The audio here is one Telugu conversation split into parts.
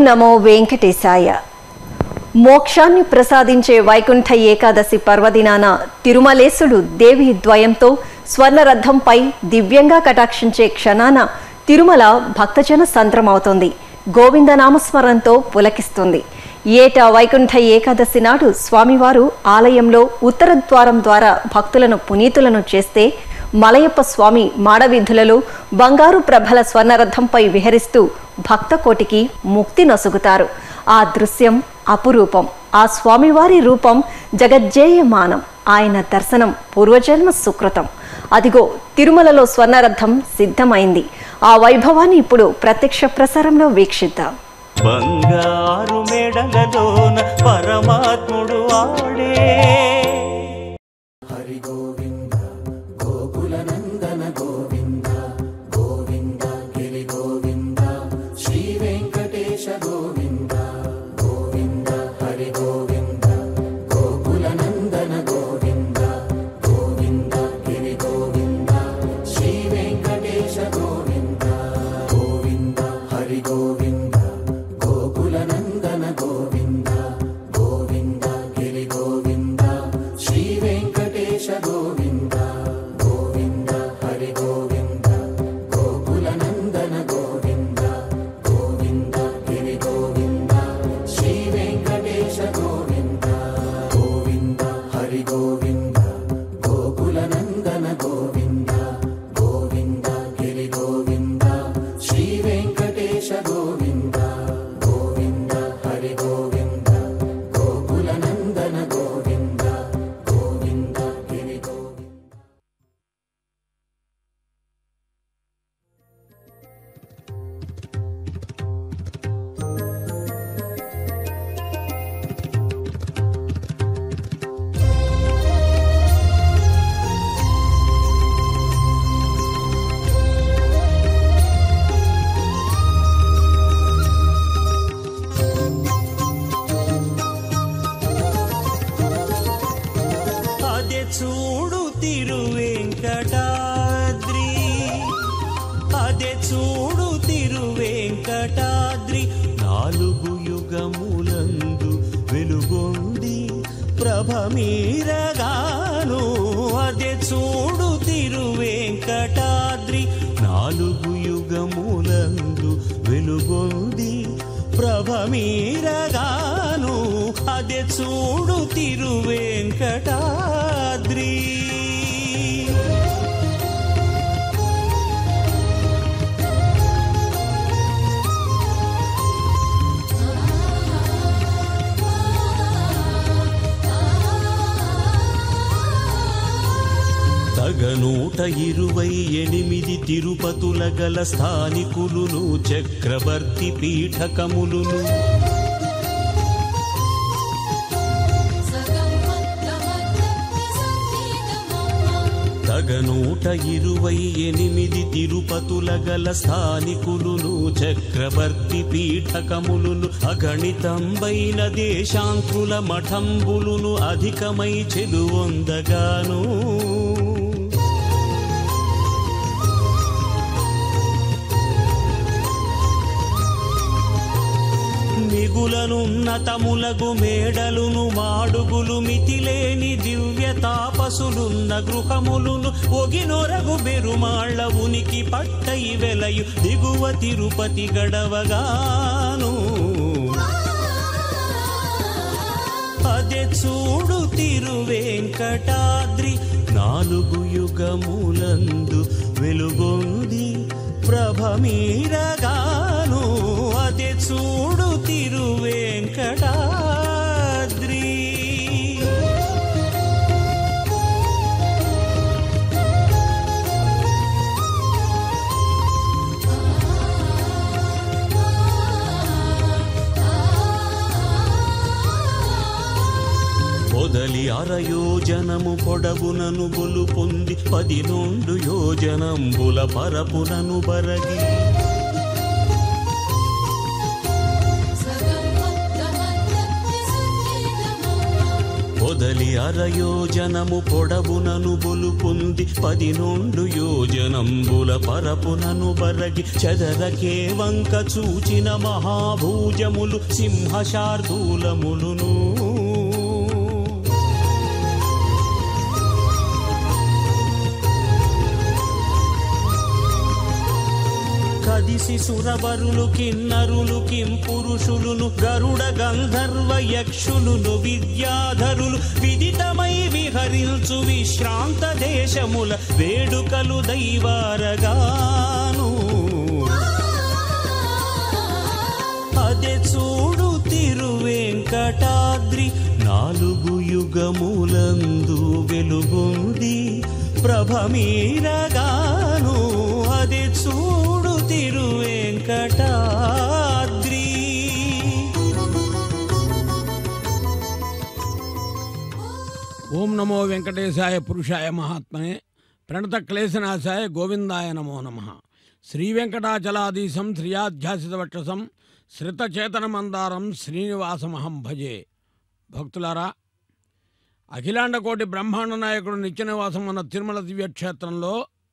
నమో వెంకటేశాయ మోక్షాన్ని ప్రసాదించే వైకుంఠ ఏకాదశి పర్వదినాన తిరుమలేశుడు దేవి ద్వయంతో స్వర్ణరథంపై దివ్యంగా కటాక్షించే క్షణాన తిరుమల భక్తజన సంద్రమవుతోంది గోవింద నామస్మరణతో పులకిస్తుంది ఏటా వైకుంఠ ఏకాదశి నాడు స్వామివారు ఆలయంలో ఉత్తర ద్వారం ద్వారా భక్తులను పునీతులను చేస్తే మలయప్ప స్వామి మాడవీధులలో బంగారు ప్రభల స్వర్ణరథంపై విహరిస్తూ భక్త కోటికి ముక్తి నొసుగుతారు ఆ దృశ్యం అపురూపం ఆ స్వామివారి రూపం జగజ్జేయమానం ఆయన దర్శనం పూర్వజన్మ సుకృతం అదిగో తిరుమలలో స్వర్ణరథం సిద్ధమైంది ఆ వైభవాన్ని ఇప్పుడు ప్రత్యక్ష ప్రసారంలో వీక్షిద్దాం బంగారు మెడలలోన పరమాత్ముడు ఆడే అదే చూడు తిరువెంకటాద్రి అదే చూడు తిరువెంకటాద్రి నాలుగు యుగములందు వెలుగొంది ప్రభమీరగాను అదే చూడు తిరువెంకటాద్రి నాలుగు యుగములందు వెలుగొంది ప్రభమీరగాను అదే చూడు తిరువెంకటాద్రి తగనూట ఇరువై ఎనిమిది తిరుపతుల గల స్థానికులును చక్రవర్తి పీఠకములును తగనూట ఇరువై ఎనిమిది తిరుపతుల గల స్థానికులును చక్రవర్తి పీఠకములును అగణితంబైన దేశాంకుల మఠంబులును అధికమై చెలువొందగాను మిగులనున్నతములగు మేడలును మాడుగులు మితిలేని దివ్య తాపసులున్న గృహములును ఒగినొరగు బెరుమాళ్ల ఉనికి పట్టై వెలయు దిగువ తిరుపతి గడవగాను అదే చూడు తిరువెంకటాద్రి నాలుగు యుగములందు వెలుగొంది ప్రభమీరగాను అదే చూడు తిరువెంకటాద్రి మొదలి అరయోజనము పొడవునను గొలు పొంది పదినొండు యోజనంబుల పరపునను బరగి పొదలి అరయోజనము పొడవునను బొలు పొంది పది నొండు యోజనంబుల పరపునను బరగి చదరకే వంక చూచిన మహాభూజములు సింహశార్దూలములును కదిసి సురవరులు కిన్నరులు కింపురుషులును గరుడ గంధర్వ యక్షులును విద్యాధరులు విదితమై విహరించు విశ్రాంత దేశముల వేడుకలు దైవారగాను అదే చూడు తిరువెంకటాద్రి నాలుగు యుగములందు వెలుగొంది ప్రభమీరగాను అదే చూడు తిరువెంకటాద్రి ఓం నమో వెంకటేశాయ పురుషాయ మహాత్మనే ప్రణత క్లేశనాశాయ గోవిందాయ నమో నమ శ్రీ వెంకటాచలాధీశం శ్రియాధ్యాసిత వక్షసం శ్రితచేతనమందారం శ్రీనివాసమహం భజే భక్తులారా అఖిలాండకోటి బ్రహ్మాండ నాయకుడు నిత్యనివాసం ఉన్న తిరుమల దివ్యక్షేత్రంలో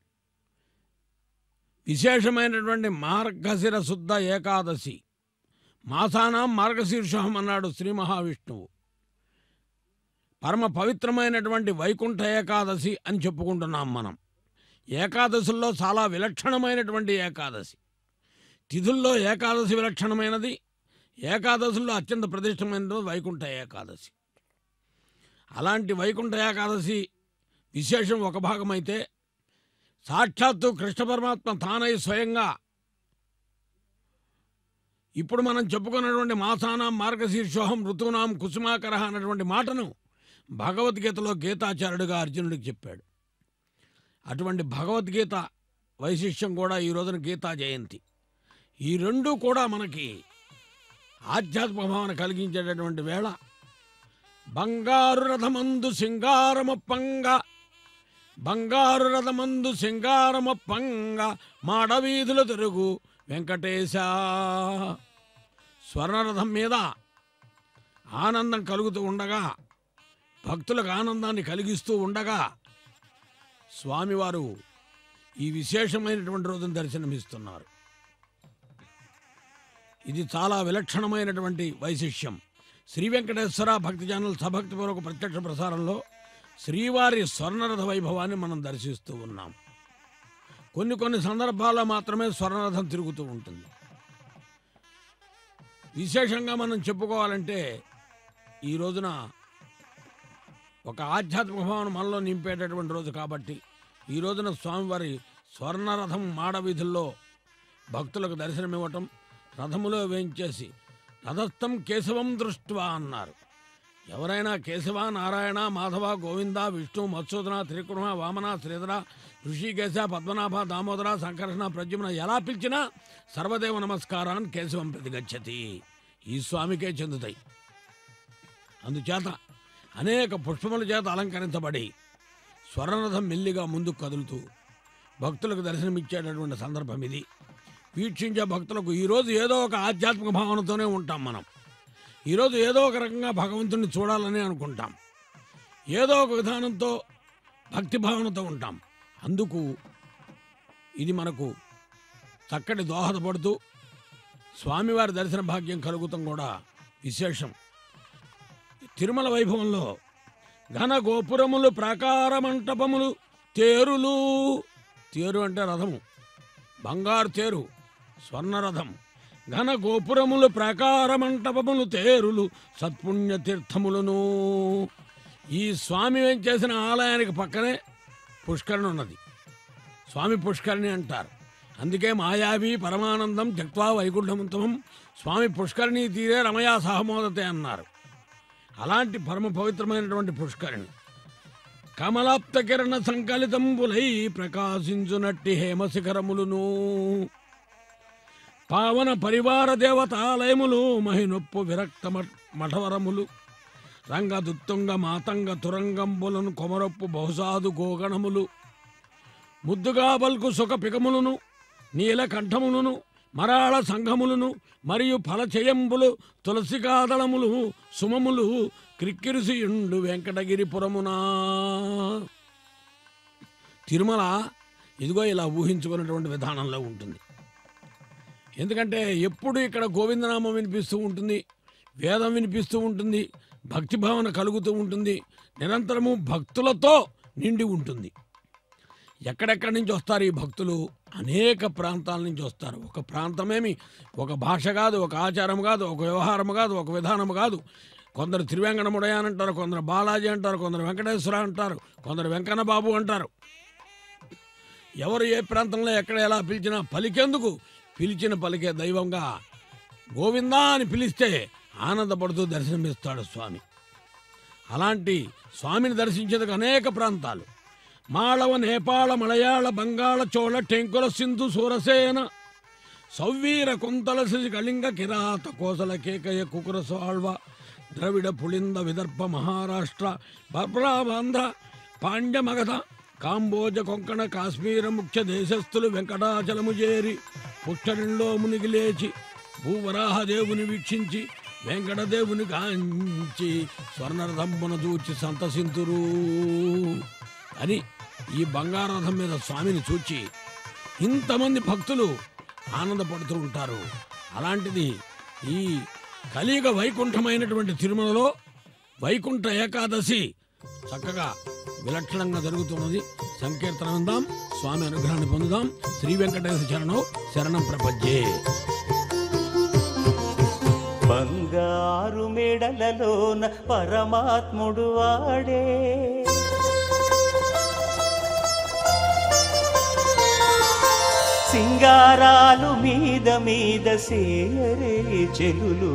విశేషమైనటువంటి మార్గశిర శుద్ధ ఏకాదశి మాసానాం మార్గశీర్షం అన్నాడు శ్రీ మహావిష్ణువు పరమ పవిత్రమైనటువంటి వైకుంఠ ఏకాదశి అని చెప్పుకుంటున్నాం మనం ఏకాదశుల్లో చాలా విలక్షణమైనటువంటి ఏకాదశి తిథుల్లో ఏకాదశి విలక్షణమైనది ఏకాదశుల్లో అత్యంత ప్రతిష్టమైనది వైకుంఠ ఏకాదశి అలాంటి వైకుంఠ ఏకాదశి విశేషం ఒక భాగమైతే సాక్షాత్తు కృష్ణ పరమాత్మ తానై స్వయంగా ఇప్పుడు మనం చెప్పుకున్నటువంటి మాసానాం మార్గశీర్షోహం ఋతువునాం కుసుమాకర అన్నటువంటి మాటను భగవద్గీతలో గీతాచార్యుడిగా అర్జునుడికి చెప్పాడు అటువంటి భగవద్గీత వైశిష్యం కూడా ఈ రోజున గీతా జయంతి ఈ రెండు కూడా మనకి ఆధ్యాత్మిక భావన కలిగించేటటువంటి వేళ బంగారు రథమందు సింగారమప్పంగ బంగారు రథమందు సింగారమప్పంగ మాడవీధుల తిరుగు వెంకటేశ స్వర్ణరథం మీద ఆనందం కలుగుతూ ఉండగా భక్తులకు ఆనందాన్ని కలిగిస్తూ ఉండగా స్వామివారు ఈ విశేషమైనటువంటి రోజున దర్శనమిస్తున్నారు ఇది చాలా విలక్షణమైనటువంటి వైశిష్యం శ్రీ వెంకటేశ్వర భక్తి ఛానల్ సభక్తిపూర్వక ప్రత్యక్ష ప్రసారంలో శ్రీవారి స్వర్ణరథ వైభవాన్ని మనం దర్శిస్తూ ఉన్నాం కొన్ని కొన్ని సందర్భాల్లో మాత్రమే స్వర్ణరథం తిరుగుతూ ఉంటుంది విశేషంగా మనం చెప్పుకోవాలంటే ఈ రోజున ఒక ఆధ్యాత్మిక భావన మనలో నింపేటటువంటి రోజు కాబట్టి ఈ రోజున స్వామివారి స్వర్ణరథం మాడవీధుల్లో భక్తులకు దర్శనమివ్వటం రథములో వేయించేసి రథస్థం కేశవం దృష్ట్వా అన్నారు ఎవరైనా కేశవ నారాయణ మాధవ గోవింద విష్ణు మత్సూదన త్రికుణ వామన శ్రీధర ఋషికేశ పద్మనాభ దామోదర సంకర్షణ ప్రద్యుమ్న ఎలా పిలిచినా సర్వదేవ నమస్కారాన్ని కేశవం ప్రతిగచ్చతి ఈ స్వామికే చెందుతాయి అందుచేత అనేక పుష్పముల చేత అలంకరించబడి స్వర్ణరథం మెల్లిగా ముందుకు కదులుతూ భక్తులకు దర్శనమిచ్చేటటువంటి సందర్భం ఇది వీక్షించే భక్తులకు ఈరోజు ఏదో ఒక ఆధ్యాత్మిక భావనతోనే ఉంటాం మనం ఈరోజు ఏదో ఒక రకంగా భగవంతుడిని చూడాలని అనుకుంటాం ఏదో ఒక విధానంతో భక్తి భావనతో ఉంటాం అందుకు ఇది మనకు చక్కటి దోహదపడుతూ స్వామివారి దర్శన భాగ్యం కలుగుతాం కూడా విశేషం తిరుమల వైభవంలో ఘన గోపురములు ప్రాకార మంటపములు తేరులు తేరు అంటే రథము బంగారు తేరు స్వర్ణరథం ఘన గోపురములు ప్రాకార మంటపములు తేరులు సత్పుణ్య తీర్థములను ఈ స్వామి ఏం చేసిన ఆలయానికి పక్కనే పుష్కరిణి ఉన్నది స్వామి పుష్కరిణి అంటారు అందుకే మాయావి పరమానందం జక్వా వైకుంఠముత్తమం స్వామి పుష్కరిణి తీరే రమయా సహమోదతే అన్నారు అలాంటి పరమ పవిత్రమైనటువంటి పుష్కరిణి కమలాప్త కిరణ సంకలితంబులై ప్రకాశించునట్టి హేమశిఖరములును పావన పరివార దేవతాలయములు మహినొప్పు విరక్త మఠ- మఠవరములు రంగదుత్తుంగ మాతంగ తురంగంబులను కొమరొప్పు బహుసాదు గోగణములు ముద్దుగా బల్కు సుఖ పికములను నీలకంఠములను మరాళ సంఘములను మరియు ఫలచయంబులు తులసికాదళములు సుమములు క్రిక్కిరిసియుండు వెంకటగిరిపురమునా తిరుమల ఇదిగో ఇలా ఊహించుకున్నటువంటి విధానంలో ఉంటుంది ఎందుకంటే ఎప్పుడు ఇక్కడ గోవిందనామం వినిపిస్తూ ఉంటుంది వేదం వినిపిస్తూ ఉంటుంది భక్తి భావన కలుగుతూ ఉంటుంది నిరంతరము భక్తులతో నిండి ఉంటుంది ఎక్కడెక్కడి నుంచి వస్తారు ఈ భక్తులు అనేక ప్రాంతాల నుంచి వస్తారు ఒక ప్రాంతమేమి ఒక భాష కాదు ఒక ఆచారం కాదు ఒక వ్యవహారం కాదు ఒక విధానం కాదు కొందరు తిరువెంకటముడయ అని అంటారు కొందరు బాలాజీ అంటారు కొందరు వెంకటేశ్వర అంటారు కొందరు వెంకన్న బాబు అంటారు ఎవరు ఏ ప్రాంతంలో ఎక్కడ ఎలా పిలిచినా పలికేందుకు పిలిచిన పలికే దైవంగా గోవిందా అని పిలిస్తే ఆనందపడుతూ దర్శనమిస్తాడు స్వామి అలాంటి స్వామిని దర్శించేందుకు అనేక ప్రాంతాలు మాళవ నేపాళ మలయాళ బంగాళ చోళ టెంకుల సింధు సూరసేన సౌవీర కుంతల శశి కళింగ కిరాత కోసల కేకయ కుకుర సాళ్వ ద్రవిడ పుళింద విదర్భ మహారాష్ట్ర బర్బ్రాబాంధ్ర పాండ్య మగధ కాంబోజ కొంకణ కాశ్మీర ముఖ్య దేశస్థులు వెంకటాచలము చేరి పుట్టడిలో మునిగి లేచి భూవరాహదేవుని వీక్షించి వెంకటదేవుని కాంచి స్వర్ణరథంబున చూచి సంతసింతురు అని ఈ బంగారథం మీద స్వామిని చూచి ఇంతమంది భక్తులు ఆనందపడుతూ ఉంటారు అలాంటిది ఈ కలియుగ వైకుంఠమైనటువంటి తిరుమలలో వైకుంఠ ఏకాదశి చక్కగా విలక్షణంగా జరుగుతున్నది సంకీర్తన విందాం స్వామి అనుగ్రహాన్ని పొందుదాం శ్రీ వెంకటేశ్వర చరణం శరణం ప్రపంచే బంగారు మెడలలోన పరమాత్ముడు వాడే సింగారాలు మీద మీద సేయరే చెలులు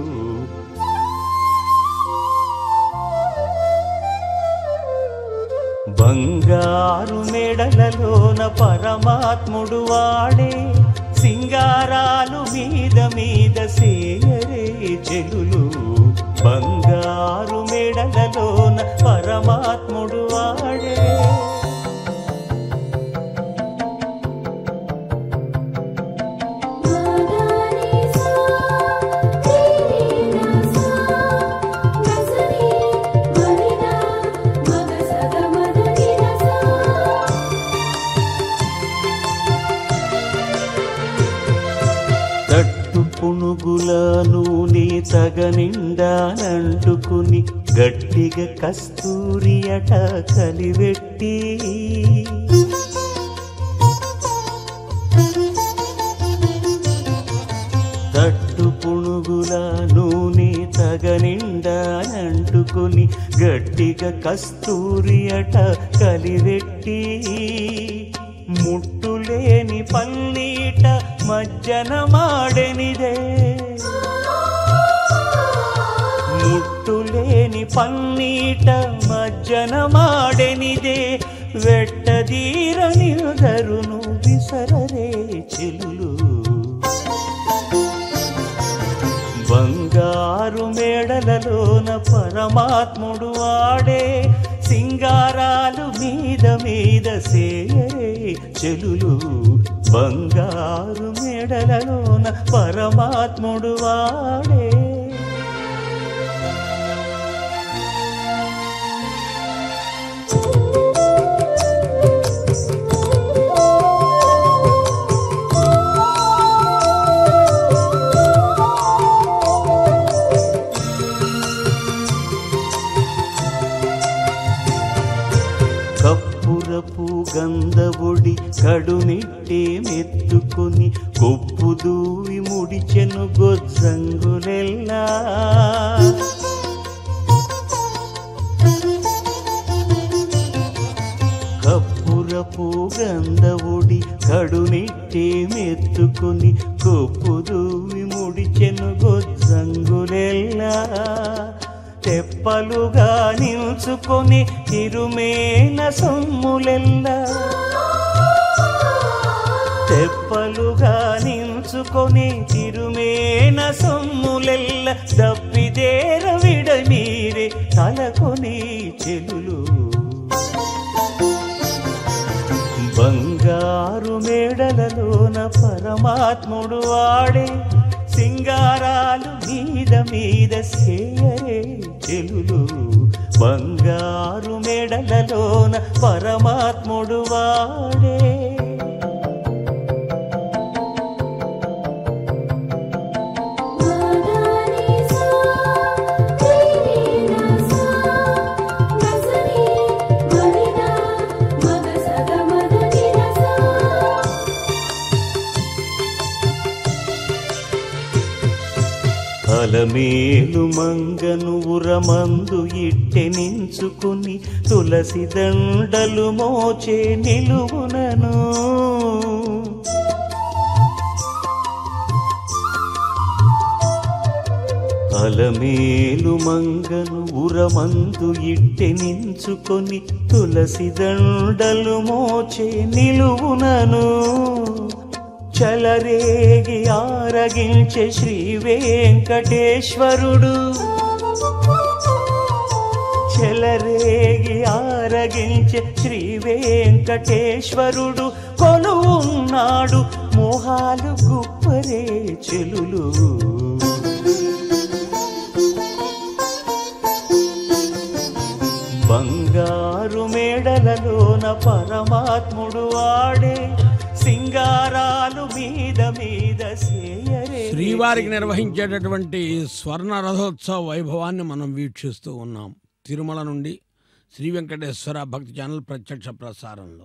బంగారు మెడలలోన పరమాత్ముడు వాడే సింగారాలు మీద మీద సేయరే చెలులు బంగారు మెడలలోన పరమాత్ముడు వాడే తట్టు పునుగుల నూనె తగనిండానంటుకుని గట్టిగా కస్తూరి అట కలివెట్టి తట్టు పుణుగుల నూనె తగనిండానంటుకుని గట్టిగా కస్తూరి అట కలివెట్టి ముట్టులేని పన్నీట మజ్జన మాడెనిదే ముట్టులేని పన్నీట మజ్జన మాడెనిదే వెట్టదీర నిలుదరును విసరరే చెలులు బంగారు మేడలలోన పరమాత్ముడు వాడే సింగారాలు మీద మీద సేయరే చెలులు బంగారు మేడలలోన పరమాత్ముడు వాడే కప్పురపు గంధబొడి కడునిట్టే మెత్తుకొని కొప్పు దూవి ముడిచెను గొజ్జంగులెల్లా కప్పురపు గంధవుడి కడునిట్టే మెత్తుకొని కొప్పు దూవి ముడిచెను గొజ్జంగులెల్లా తెప్పలుగా నిల్చుకొని తిరుమేన సొమ్ములెల్లా తెప్పలుగా నిల్చుకొని తిరుమేన సొమ్ములెల్ల దప్పిదేర విడమీరే తలకొని చెలులు బంగారు మేడలలోన పరమా పరమాత్ముడు వాడే సింగారాలు మీద మీద సేయరే చెలులు బంగారు మెడలలోన పరమాత్ముడు వాడే మదనిసా త్రినసా నసని మనినా మగసగ మదనిసా అలమేలు మంగను ఉరమందు ఇట్టెనించుకుని తులసి దండలు మోచే నిలువునను అలమేలు మంగను ఉరమందు ఇట్టెనించుకొని తులసి దండలు మోచే నిలువునను చలరేగి ఆరగించే శ్రీ వెంకటేశ్వరుడు చెలరేగి ఆరగించే శ్రీ వెంకటేశ్వరుడు కొలువున్నాడు మోహాలు గుప్పరే చెలులు బంగారు మేడలలోన పరమాత్ముడు వాడే సింగారాలు మీద మీద సేయరే శ్రీవారికి నిర్వహించేటటువంటి స్వర్ణ రథోత్సవ వైభవాన్ని మనం వీక్షిస్తూ ఉన్నాం తిరుమల నుండి శ్రీ వెంకటేశ్వర భక్తి ఛానల్ ప్రత్యక్ష ప్రసారంలో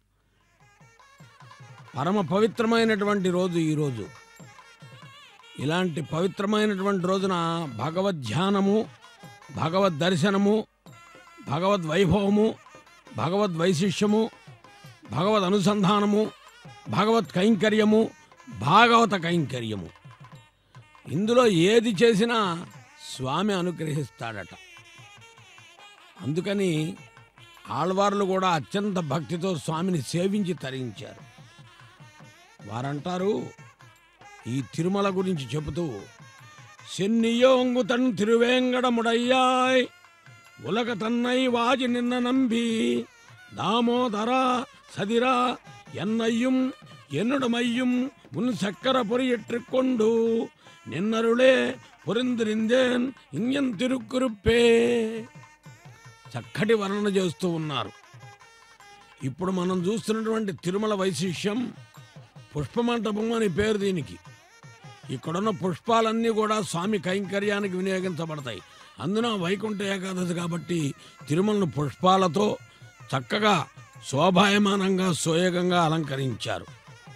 పరమ పవిత్రమైనటువంటి రోజు ఈ రోజు ఇలాంటి పవిత్రమైనటువంటి రోజున భగవద్ ధ్యానము భగవద్ దర్శనము భగవద్ వైభవము భగవద్ వైశిష్యము భగవద్ అనుసంధానము భగవత్ కైంకర్యము భాగవత కైంకర్యము ఇందులో ఏది చేసినా స్వామి అనుగ్రహిస్తాడట అందుకని ఆళ్వార్లు కూడా అత్యంత భక్తితో స్వామిని సేవించి తరించారు వారంటారు ఈ తిరుమల గురించి చెబుతూ సెన్నియోంగు తన్ తిరువేంగడముడయ్యాయ్ ఉలక తన్నై వాజి నిన్న నంబి దామోదర సదిరా ఎన్నయ్யும் என்னுடமையும் உன் சக்கர பொறியிற்றுக்கொண்டு நின்னருளே பொருந்திరిందేన్ ఇంజన్ తిరుక్కురుప్పే చక్కటి వర్ణన చేస్తూ ఉన్నారు ఇప్పుడు మనం చూస్తున్నటువంటి తిరుమల వైశిష్యం పుష్పమంటపం అని పేరు దీనికి ఇక్కడున్న పుష్పాలన్నీ కూడా స్వామి కైంకర్యానికి వినియోగించబడతాయి అందున వైకుంఠ ఏకాదశి కాబట్టి తిరుమలను పుష్పాలతో చక్కగా శోభాయమానంగా సోయగంగా అలంకరించారు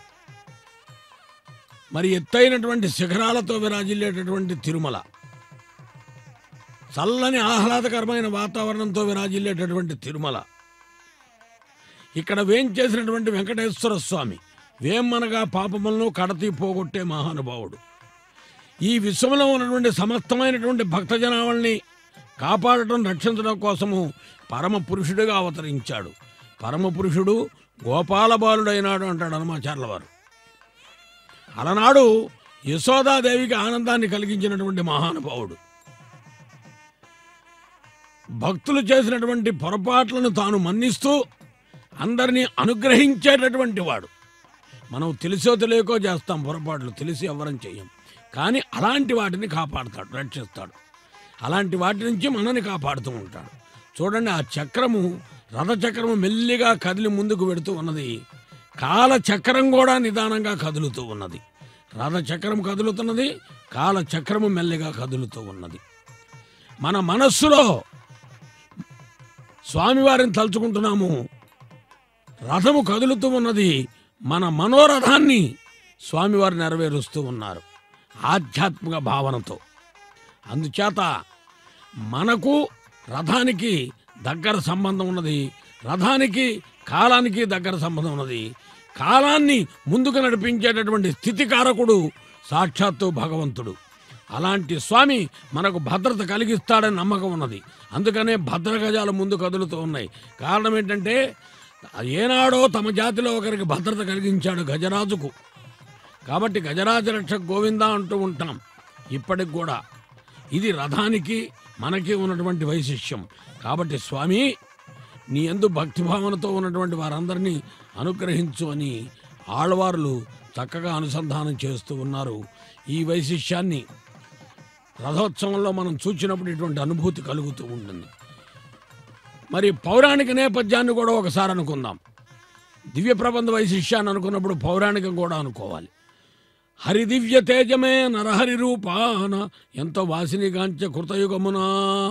మరి ఎత్తైనటువంటి శిఖరాలతో విరాజిల్లేటటువంటి తిరుమల చల్లని ఆహ్లాదకరమైన వాతావరణంతో విరాజిల్లేటటువంటి తిరుమల ఇక్కడ వేంచేసినటువంటి వెంకటేశ్వర స్వామి వేమ్మనగా పాపములను కడతీ పోగొట్టే మహానుభావుడు ఈ విశ్వంలో ఉన్నటువంటి సమస్తమైనటువంటి భక్తజనావళిని కాపాడటం రక్షించడం కోసము పరమ పురుషుడిగా అవతరించాడు పరమ పురుషుడు గోపాల బాలుడైనాడు అంటాడు హనుమాచార్ల వారు అలనాడు యశోదాదేవికి ఆనందాన్ని కలిగించినటువంటి మహానుభావుడు భక్తులు చేసినటువంటి పొరపాట్లను తాను మన్నిస్తూ అందరినీ అనుగ్రహించేటటువంటి వాడు మనం తెలిసో తెలియకో చేస్తాం పొరపాట్లు తెలిసి ఎవరం చెయ్యం కానీ అలాంటి వాటిని కాపాడుతాడు రక్షిస్తాడు అలాంటి వాటి నుంచి మనని కాపాడుతూ ఉంటాడు చూడండి ఆ చక్రము రథచక్రము మెల్లిగా కదిలి ముందుకు వెడుతూ ఉన్నది కాల చక్రం కూడా నిదానంగా కదులుతూ ఉన్నది రథచక్రం కదులుతున్నది కాల చక్రము మెల్లిగా కదులుతూ ఉన్నది మన మనస్సులో స్వామివారిని తలుచుకుంటున్నాము రథము కదులుతూ ఉన్నది మన మనోరథాన్ని స్వామివారు నెరవేరుస్తూ ఉన్నారు ఆధ్యాత్మిక భావనతో అందుచేత మనకు రథానికి దగ్గర సంబంధం ఉన్నది రథానికి కాలానికి దగ్గర సంబంధం ఉన్నది కాలాన్ని ముందుకు నడిపించేటటువంటి స్థితికారకుడు సాక్షాత్తు భగవంతుడు అలాంటి స్వామి మనకు భద్రత కలిగిస్తాడని నమ్మకం ఉన్నది అందుకనే భద్రగజాలు ముందు కదులుతూ ఉన్నాయి కారణం ఏంటంటే ఏనాడో తమ జాతిలో ఒకరికి భద్రత కలిగించాడు గజరాజుకు కాబట్టి గజరాజ రక్ష గోవింద అంటూ ఉంటాం ఇప్పటికి కూడా ఇది రథానికి మనకి ఉన్నటువంటి వైశిష్యం కాబట్టి స్వామి నీ ఎందు భక్తిభావనతో ఉన్నటువంటి వారందరినీ అనుగ్రహించు అని ఆళ్వార్లు చక్కగా అనుసంధానం చేస్తూ ఉన్నారు ఈ వైశిష్యాన్ని రథోత్సవంలో మనం చూచినప్పుడు ఇటువంటి అనుభూతి కలుగుతూ ఉంటుంది మరి పౌరాణిక నేపథ్యాన్ని కూడా ఒకసారి అనుకుందాం దివ్య ప్రబంధ వైశిష్యాన్ని అనుకున్నప్పుడు పౌరాణికం కూడా అనుకోవాలి హరిదివ్య తేజమే నరహరి రూపాన ఎంతో వాసినిగాంచ కృతయుగమునా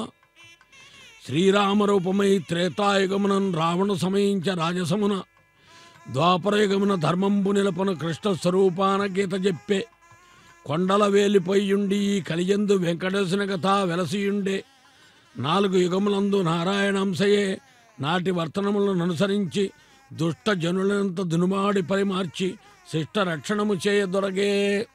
శ్రీరామరూపమై త్రేతాయుగమునన్ రావణ సమయించ రాజసమున ద్వాపరయుగమున ధర్మంబు నిలపన కృష్ణ స్వరూపాన గీత చెప్పే కొండల వేలిపోయుండి ఈ కలియందు వెంకటేశుని కథ వెలసియుండే నాలుగు యుగములందు నారాయణంశయే నాటి వర్తనములను అనుసరించి దుష్ట జనులంత దునుమాడి పరిమార్చి శిష్ట రక్షణము చేయ దొరగే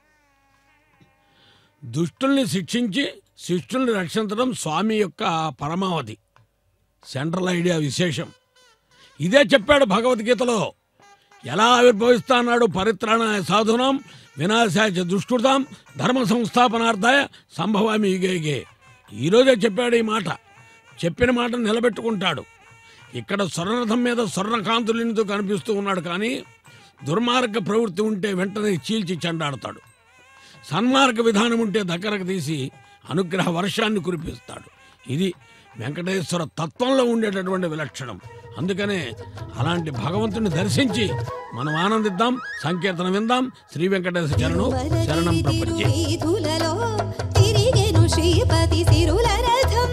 దుష్టుల్ని శిక్షించి శిష్టుల్ని రక్షించడం స్వామి యొక్క పరమావధి సెంట్రల్ ఐడియా విశేషం ఇదే చెప్పాడు భగవద్గీతలో ఎలా ఆవిర్భవిస్తాన్నాడు పరిత్రాణాయ సాధునాం వినాశాయ చ దుష్కృతాం ధర్మ సంస్థాపనార్థాయ సంభవామి యుగేగే ఈరోజే చెప్పాడు ఈ మాట చెప్పిన మాట నిలబెట్టుకుంటాడు ఇక్కడ స్వర్ణరథం మీద స్వర్ణకాంతులతో కనిపిస్తూ ఉన్నాడు కానీ దుర్మార్గ ప్రవృత్తి ఉంటే వెంటనే చీల్చి చెండాడతాడు సన్మార్గ విధానం ఉంటే దగ్గరకు తీసి అనుగ్రహ వర్షాన్ని కురిపిస్తాడు ఇది వెంకటేశ్వర తత్వంలో ఉండేటటువంటి విలక్షణం అందుకనే అలాంటి భగవంతుని దర్శించి మనం ఆనందిద్దాం సంకీర్తన విందాం శ్రీ వెంకటేశ్వర చరణం శరణం ప్రపంచే వీధులలో తిరిగెను శ్రీపతి సిరుల రథం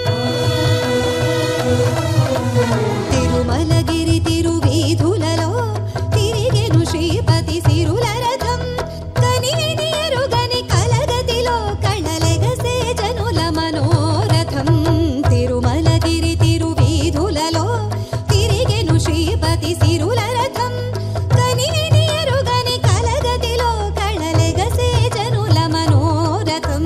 తిరుమలగిరి తిరువీధులలో తిరిగెను శ్రీపతి సిరుల రథం కనివిని ఎరుగని కలగతిలో కళలెగసే జనుల మనోరథం తిరుమలగిరి తిరువీధులలో తిరిగెను శ్రీపతి సిరుల రథం కనివిని ఎరుగని కలగతిలో కళలెగసే జనుల మనోరథం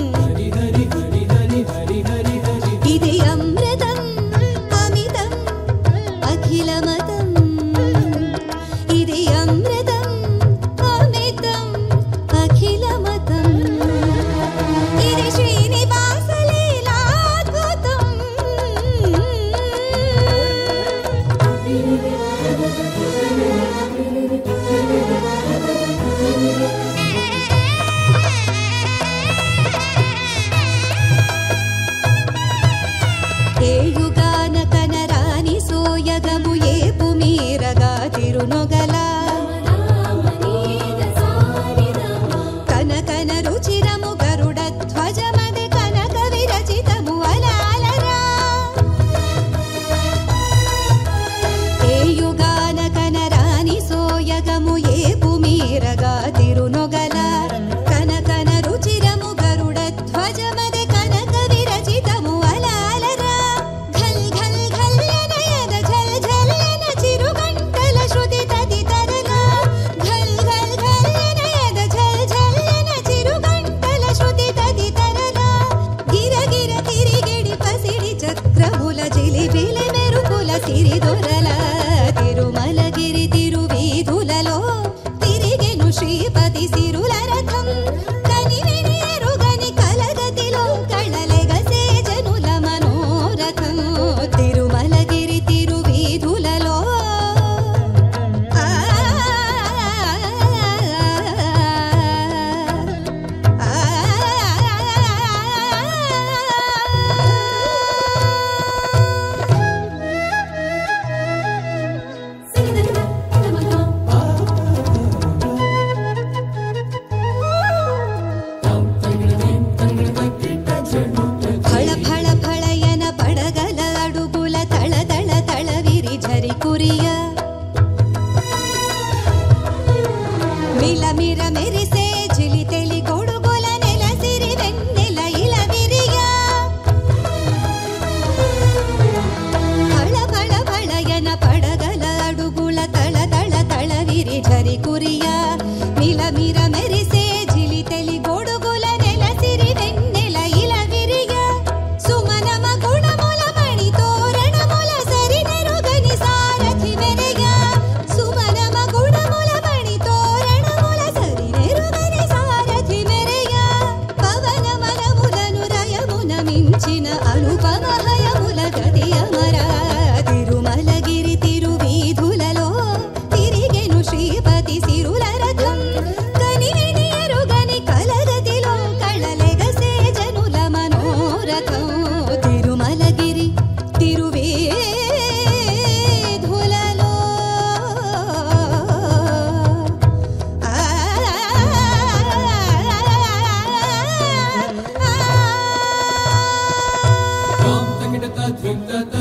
ఇది అమృతం అమితం అఖిలమతం ఇది అమృతం అమితం అఖిలమతం ఇది శ్రీనివాస లీలాద్భుతం ఏయుగాన కనరాని సోయగము ఏపు మీరగా తిరునొగల కనకన రుచిరము గరుడ ధ్వజమది కనక విరచితము అలాలరా ఏయుగాన కనరాని సోయగము ఏపు మీరగా తిరునొగల కనకన రుచిరము గరుడ ధ్వజమది కనక విరచితము అలాలరా ఘల్ ఘల్ ఘల్లన యద ఝల్ ఝల్లన చిరుగంటల శృతి తదితరన ఘల్ ఘల్ ఘల్లన యద ఝల్ ఝల్లన చిరుగంటల శృతి తదితరన గిర గిర తిరిగిడి పసిడి చక్రముల జిలిబిలి మెరుపుల సిరి దొరల తిరుమలగిరి తిరువీధులలో తిరిగెను శ్రీపతి సిరుల రథం కనివిని ఎరుగని కలగతిలో కళలెగసే జనుల మనోరథం తిరుమలగిరి తిరువీధులలో ఆ ಫಳ ಫಳ ಫಳಯನ ಪಡಗಲ ಅಡುಗುಲ ತಳ ತಳ ತಳವಿರಿ ಝರಿ ಕುರಿಯ ಮಿಲ ಮಿರ ಮೆರಿಸೆ ಜಿಲಿ ತೆಲಿ ಕೊಡುಗುಲ ನೆಲಸಿರಿ వెన్నెల ఇల విరియ ఫಳ ಫಳ ಫಳಯನ ಪಡಗಲ ಅಡುಗುಲ ತಳ ತಳ ತಳವಿರಿ ಝರಿ ಕುರಿಯ ಮಿಲ ಮಿರ ಮೆರಿಸೆ ಜಿಲಿ ತೆಲಿ గొడుగుల నెలసిరి వెన్నెల ఇల విరియ సుమనమ గుణముల మణి తోరణముల సరి నెరుగని సారథి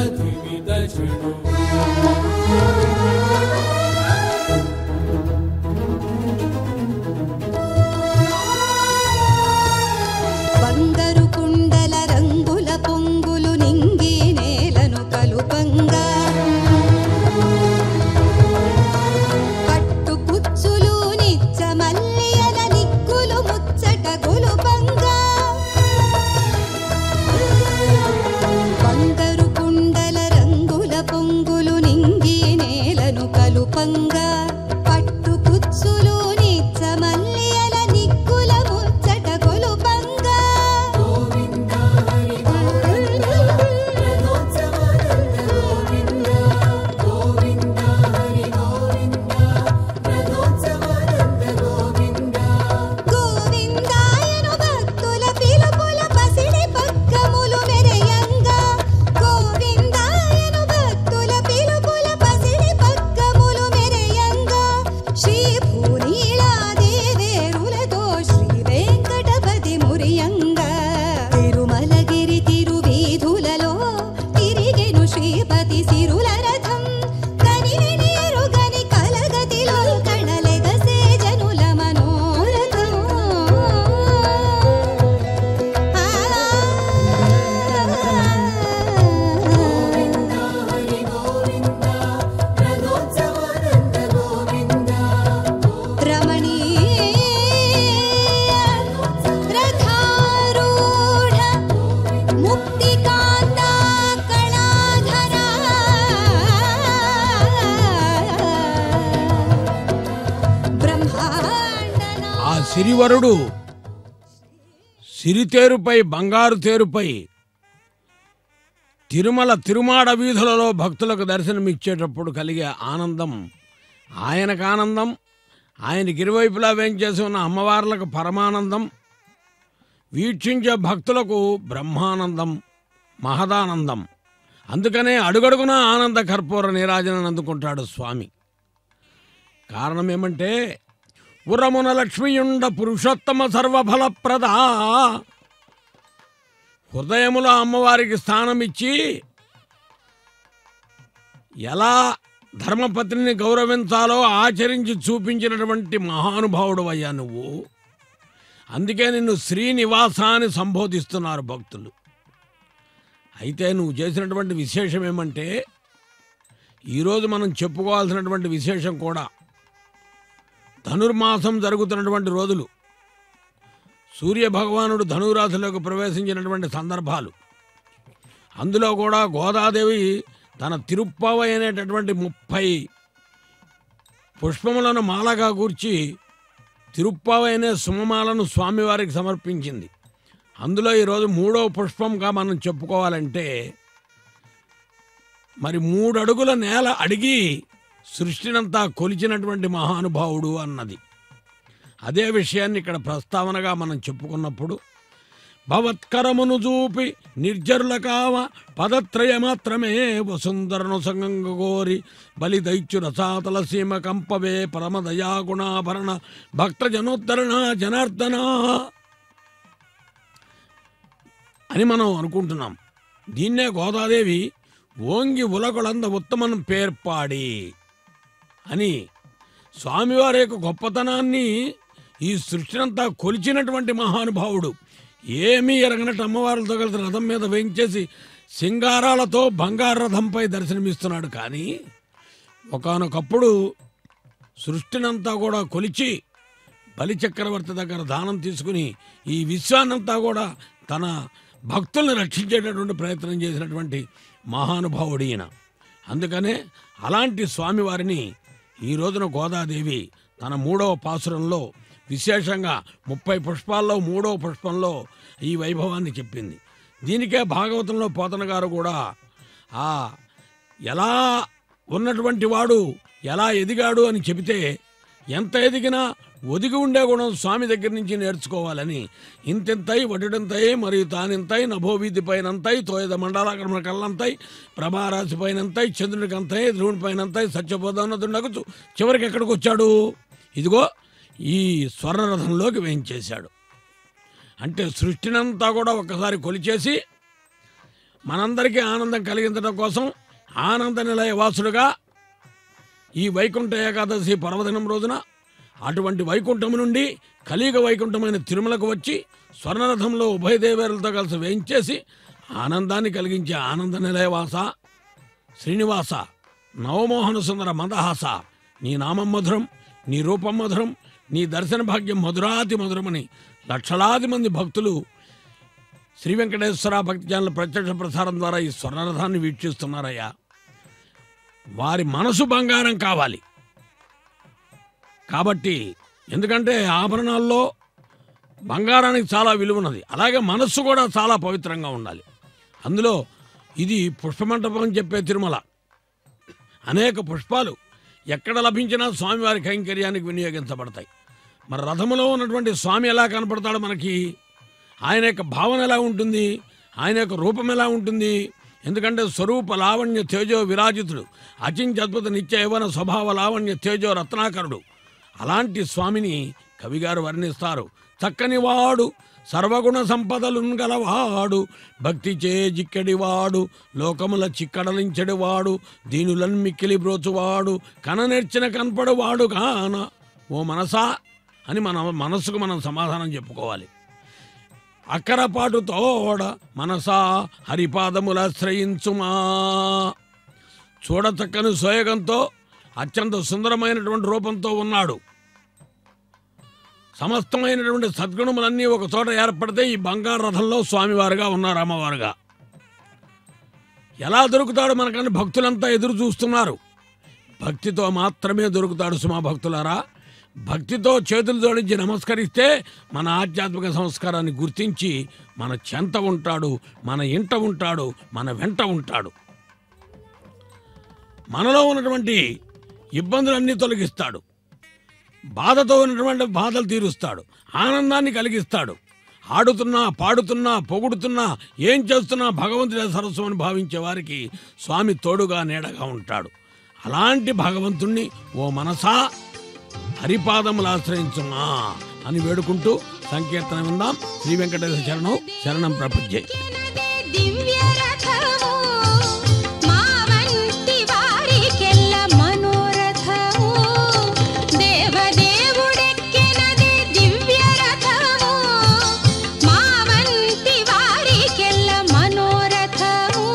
త్రివిధ చెడు బంగారు కుండల రంగుల పొంగులు నింగి నేలను కలుపంగా పట్టు కుచ్చులు నిచ్చ మల్లియల నిక్కులు ముచ్చట గొలుపంగా బంగారు కుండల రంగుల పొంగులు నింగి నేలను కలుపంగా పట్టు కుచ్చులు నిచ్చ మల్లియల నిక్కుల ముచ్చట గొలుపంగా గోవిందాయను భక్తుల పిలుపుల పసిడి పక్కములు మెరయంగా గోవిందాయను భక్తుల పిలుపుల పసిడి పక్కములు మెరయంగా శ్రీ భూనీలాదేవేరులతో శ్రీ వెంకటపతి మురియంగా తిరుమలగిరి తిరువీధులలో తిరిగెను శ్రీపతి సిరుల రథం కనివిని ఎరుగని కలగతిలో కణలెగసే జనుల మనోరథం ఆ రమణీయ రథారూఢ ముక్తికాంతా కళాధరా బ్రహ్మాండనా ఆ సిరివరుడు సిరితేరుపై బంగారు తేరుపై తిరుమల తిరుమాడ వీధులలో భక్తులకు దర్శనమిచ్చేటప్పుడు కలిగే ఆనందం ఆయనకు ఆనందం ఆయనకి ఇరువైపులా వేంచేసి ఉన్న అమ్మవార్లకు పరమానందం వీక్షించే భక్తులకు బ్రహ్మానందం మహదానందం అందుకనే అడుగడుగునా ఆనంద కర్పూర నీరాజనను అందుకుంటాడు స్వామి కారణం ఏమంటే ఉరమున లక్ష్మియుండ పురుషోత్తమ సర్వఫలప్రద హృదయములో అమ్మవారికి స్థానం ఇచ్చి ఎలా ధర్మపత్నిని గౌరవించాలో ఆచరించి చూపించినటువంటి మహానుభావుడు అయ్యా నువ్వు అందుకే నిన్ను శ్రీనివాస అని సంబోధిస్తున్నారు భక్తులు అయితే నువ్వు చేసినటువంటి విశేషం ఏమంటే ఈరోజు మనం చెప్పుకోవాల్సినటువంటి విశేషం కూడా ధనుర్మాసం జరుగుతున్నటువంటి రోజులు సూర్య భగవానుడు ధనురాశిలోకి ప్రవేశించినటువంటి సందర్భాలు అందులో కూడా గోదాదేవి తన తిరుప్పావై అనేటటువంటి ముప్పై పుష్పములను మాలగా కూర్చి తిరుప్పావై అనే సుమమాలను స్వామివారికి సమర్పించింది అందులో ఈరోజు మూడో పుష్పంగా మనం చెప్పుకోవాలంటే మరి మూడు అడుగుల నేల అడిగి సృష్టినంతా కొలిచినటువంటి మహానుభావుడు అన్నది అదే విషయాన్ని ఇక్కడ ప్రస్తావనగా మనం చెప్పుకున్నప్పుడు భవత్కరమును చూపి నిర్జరుల కావ పదత్రయ మాత్రమే వసుంధరను సంగంగ కోరి బలి దైత్యు రసాతల సీమ కంపవే పరమదయా గుణాభరణ భక్త జనోద్ధరణ జనార్దన అని మనం అనుకుంటున్నాం దీన్నే గోదాదేవి ఓంగి ఉలగొలంద ఉత్తమన్ పేర్పాడి అని స్వామివారి యొక్క గొప్పతనాన్ని ఈ సృష్టినంతా కొలిచినటువంటి మహానుభావుడు ఏమీ ఎరగనట్టు అమ్మవారులతో కలిసి రథం మీద వేయించేసి సింగారాలతో బంగారు రథంపై దర్శనమిస్తున్నాడు కానీ ఒకానొకప్పుడు సృష్టినంతా కూడా కొలిచి బలిచక్రవర్తి దగ్గర దానం తీసుకుని ఈ విశ్వాన్నంతా కూడా తన భక్తుల్ని రక్షించేటటువంటి ప్రయత్నం చేసినటువంటి మహానుభావుడు ఈయన అందుకనే అలాంటి స్వామివారిని ఈ రోజున గోదాదేవి తన మూడవ పాసురంలో విశేషంగా ముప్పై పుష్పాల్లో మూడవ పుష్పంలో ఈ వైభవాన్ని చెప్పింది దీనికే భాగవతంలో పోతన గారు కూడా ఆ ఎలా ఉన్నటువంటి వాడు ఎలా ఎదిగాడు అని చెబితే ఎంత ఎదిగినా ఒదిగి ఉండే గుణం స్వామి దగ్గర నుంచి నేర్చుకోవాలని ఇంతింతై వటుడంతై మరియు తానింతై నభోవీధి పైనంతై తోయద మండలాక్రమణ కల్లంతై ప్రభారాశి పైనంతై చంద్రుడికి అంతై ధ్రువుని పైనంతై సత్యబోధనదుండగుచు చివరికి ఎక్కడికి వచ్చాడు ఇదిగో ఈ స్వర్ణరథంలోకి వేయించేశాడు అంటే సృష్టినంతా కూడా ఒక్కసారి కొలిచేసి మనందరికీ ఆనందం కలిగించడం కోసం ఆనంద నిలయ వాసుడుగా ఈ వైకుంఠ ఏకాదశి పర్వదినం రోజున అటువంటి వైకుంఠం నుండి కలియుగ వైకుంఠమైన తిరుమలకు వచ్చి స్వర్ణరథంలో ఉభయ దేవేరులతో కలిసి వేయించేసి ఆనందాన్ని కలిగించే ఆనంద నిలయవాస శ్రీనివాస నవమోహన సుందర మందహాస నీ నామం మధురం నీ రూపం మధురం నీ దర్శన భాగ్యం మధురాతి మధురమని లక్షలాది మంది భక్తులు శ్రీ వెంకటేశ్వర భక్తి ఛానల్ ప్రత్యక్ష ప్రసారం ద్వారా ఈ స్వర్ణరథాన్ని వీక్షిస్తున్నారయ్యా వారి మనసు బంగారం కావాలి కాబట్టి ఎందుకంటే ఆభరణాల్లో బంగారానికి చాలా విలువ ఉన్నది అలాగే మనస్సు కూడా చాలా పవిత్రంగా ఉండాలి అందులో ఇది పుష్పమంటపం అని చెప్పే తిరుమల అనేక పుష్పాలు ఎక్కడ లభించినా స్వామివారి కైంకర్యానికి వినియోగించబడతాయి మరి రథములో ఉన్నటువంటి స్వామి ఎలా కనపడతాడు మనకి ఆయన యొక్క భావన ఎలా ఉంటుంది ఆయన యొక్క రూపం ఎలా ఉంటుంది ఎందుకంటే స్వరూప లావణ్య తేజో విరాజితుడు అచింత్య అద్భుత నిత్య యవన స్వభావ లావణ్య తేజో రత్నాకరుడు అలాంటి స్వామిని కవిగారు వర్ణిస్తారు చక్కని వాడు సర్వగుణ సంపదలు గలవాడు భక్తి చే జిక్కడివాడు లోకముల చిక్కడలించడివాడు దీనులను మిక్కిలి బ్రోచువాడు కననెర్చిన కనపడువాడు కాన ఓ మనసా అని మన మనస్సుకు మనం సమాధానం చెప్పుకోవాలి అక్కరపాటు తోడ మనసా హరిపాదములాశ్రయించుమా చూడచక్కని సోయగంతో అత్యంత సుందరమైనటువంటి రూపంతో ఉన్నాడు సమస్తమైనటువంటి సద్గుణములన్నీ ఒక చోట ఏర్పడితే ఈ బంగారు రథంలో స్వామివారుగా ఉన్నారు అమ్మవారుగా ఎలా దొరుకుతాడు మనకని భక్తులంతా ఎదురు చూస్తున్నారు భక్తితో మాత్రమే దొరుకుతాడు సుమా భక్తులారా భక్తితో చేతులు జోడించి నమస్కరిస్తే మన ఆధ్యాత్మిక సంస్కారాన్ని గుర్తించి మన చెంత ఉంటాడు మన ఇంట ఉంటాడు మన వెంట ఉంటాడు మనలో ఉన్నటువంటి ఇబ్బందులన్నీ తొలగిస్తాడు బాధతో ఉన్నటువంటి బాధలు తీరుస్తాడు ఆనందాన్ని కలిగిస్తాడు ఆడుతున్నా పాడుతున్నా పొగుడుతున్నా ఏం చేస్తున్నా భగవంతుడే సరస్సు అని భావించే వారికి స్వామి తోడుగా నీడగా ఉంటాడు అలాంటి భగవంతుణ్ణి ఓ మనసా హరిపాదములు ఆశ్రయించుమా అని వేడుకుంటూ సంకీర్తన విందాం శ్రీ వెంకటేశ్వర శరణం శరణం ప్రపంచే దివ్య రథము మా వంటి వారికెల్ల మనోరథము దేవదేవుడెక్కినది దివ్య రథము మా వంటి వారికెల్ల మనోరథము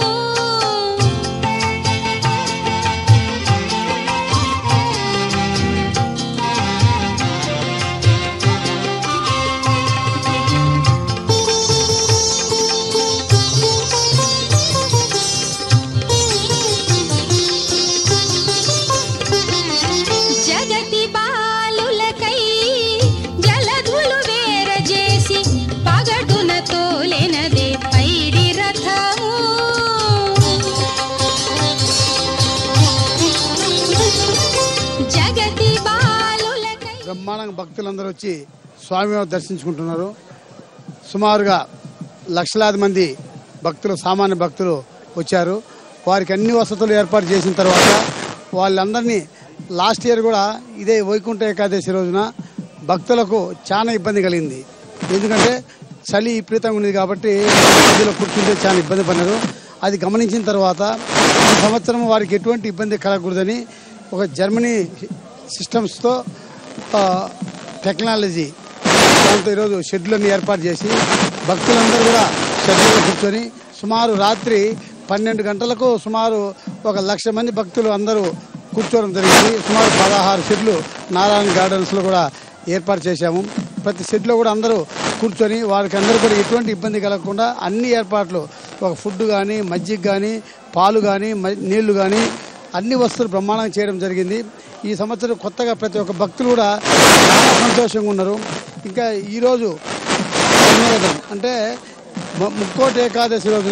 జగతి బాలులకై జలధులు వేరజేసి పగటున తోలెనదే పైడి రథము జగతి బాలులకై బ్రహ్మాండంగా భక్తులందరూ వచ్చి స్వామివారు దర్శించుకుంటున్నారు సుమారుగా లక్షలాది మంది భక్తులు సామాన్య భక్తులు వచ్చారు వారికి అన్ని వసతులు ఏర్పాటు చేసిన తర్వాత వాళ్ళందరినీ లాస్ట్ ఇయర్ కూడా ఇదే వైకుంఠ ఏకాదశి రోజున భక్తులకు చాలా ఇబ్బంది కలిగింది ఎందుకంటే చలి విపరీతంగా ఉంది కాబట్టి మధ్యలో కూర్చుంటే చాలా ఇబ్బంది పడినారు అది గమనించిన తర్వాత ఈ సంవత్సరం వారికి ఎటువంటి ఇబ్బంది కలగకూడదని ఒక జర్మనీ సిస్టమ్స్తో ఆ, టెక్నాలజీ దాంతో ఈరోజు షెడ్యూల్ని ఏర్పాటు చేసి భక్తులందరూ కూడా షెడ్యూల్లో కూర్చొని సుమారు రాత్రి పన్నెండు గంటలకు సుమారు ఒక లక్ష మంది భక్తులు అందరూ కూర్చోవడం జరిగింది సుమారు పదహారు షెడ్లు నారాయణ గార్డెన్స్లో కూడా ఏర్పాటు చేశాము ప్రతి షెడ్లో కూడా అందరూ కూర్చొని వారికి అందరూ కూడా ఎటువంటి ఇబ్బంది కలగకుండా అన్ని ఏర్పాట్లు ఒక ఫుడ్ కానీ మజ్జిగ కానీ పాలు కానీ నీళ్లు కానీ అన్ని వస్తువులు బ్రహ్మాండంగా చేయడం జరిగింది ఈ సంవత్సరం కొత్తగా ప్రతి ఒక్క భక్తులు కూడా చాలా సంతోషంగా ఉన్నారు ఇంకా ఈరోజు ధన్యవాదం అంటే మ- ముక్కోటి ఏకాదశి రోజున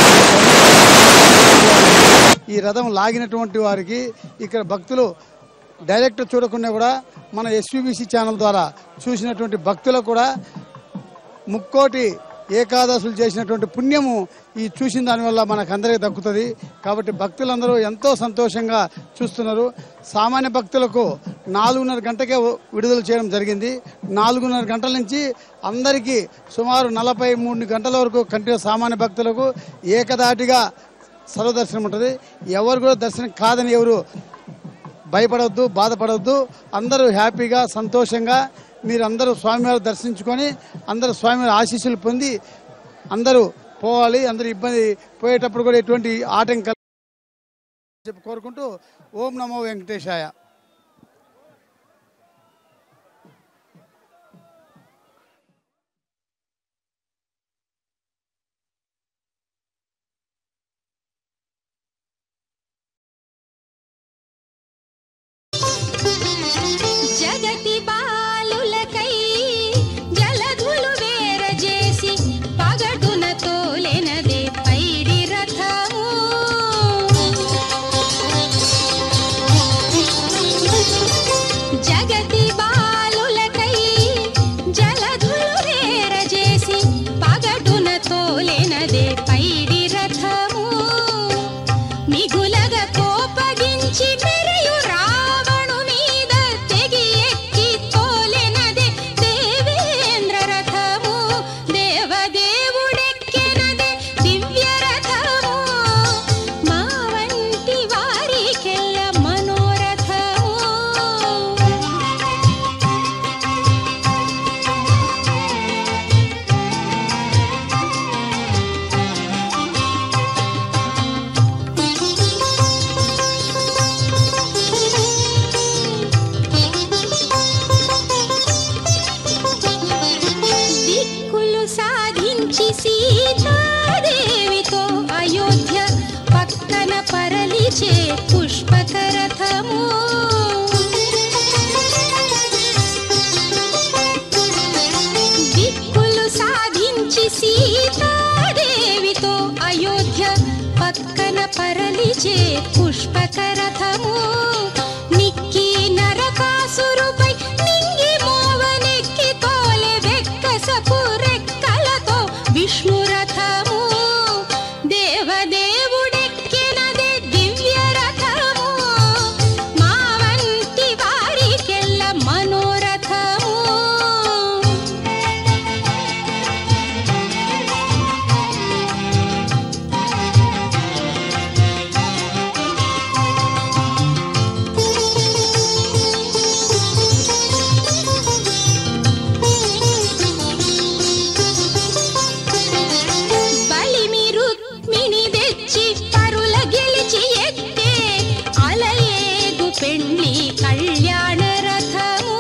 ఈ రథం లాగినటువంటి వారికి ఇక్కడ భక్తులు డైరెక్ట్ చూడకుండా కూడా మన ఎస్విబిసి ఛానల్ ద్వారా చూసినటువంటి భక్తులకు కూడా ముక్కోటి ఏకాదశులు చేసినటువంటి పుణ్యము ఈ చూసిన దానివల్ల మనకు అందరికీ దక్కుతుంది కాబట్టి భక్తులందరూ ఎంతో సంతోషంగా చూస్తున్నారు సామాన్య భక్తులకు నాలుగున్నర గంటకే విడుదల చేయడం జరిగింది నాలుగున్నర గంటల నుంచి అందరికీ సుమారు నలభై మూడు గంటల వరకు కంటిన్యూ సామాన్య భక్తులకు ఏకదాటిగా సర్వదర్శనం ఉంటుంది ఎవరు కూడా దర్శనం కాదని ఎవరు భయపడవద్దు బాధపడవద్దు అందరూ హ్యాపీగా సంతోషంగా మీరు అందరూ స్వామివారి దర్శించుకొని అందరూ స్వామివారి ఆశీస్సులు పొంది అందరూ పోవాలి అందరూ ఇబ్బంది పోయేటప్పుడు కూడా ఎటువంటి ఆటంకం చెప్పి కోరుకుంటూ ఓం నమో వెంకటేశాయ జగతి బాలులకై జలధులు వేరజేసి పగటున తోలెనదే పైడి రథము జగతి బాలులకై జలధులు వేరజేసి పగటున తోలెనదే పైడి రథము మిగులగ కోపగించి మెరయు రావణు మీద తెగి ఎక్కి తోలెనదే దేవేంద్ర రథము దేవదేవుడెక్కెనదే దివ్య రథము మా వంటి వారికెల్ల మనోరథము దిక్కులు సాధించి సీతాదేవితో అయోధ్య పక్కన పరలిచే పుష్పకరథము దిక్కులు సాధించి సీతాదేవితో అయోధ్య పక్కన పరలిచే పుష్పకరథము నిక్కి నరకాసురుపై నింగి మోవనెక్కి తోలె వెక్కసపు రెక్కలతో విష్ణు రథము దేవదేవుడెక్కినదే దివ్య రథము మా వంటి వారికెల్ల మనోరథము బలిమి రుక్మిణి తెచ్చి పరుల గెలిచి ఎక్కే అలయేగు పెండ్లి కళ్యాణ రథము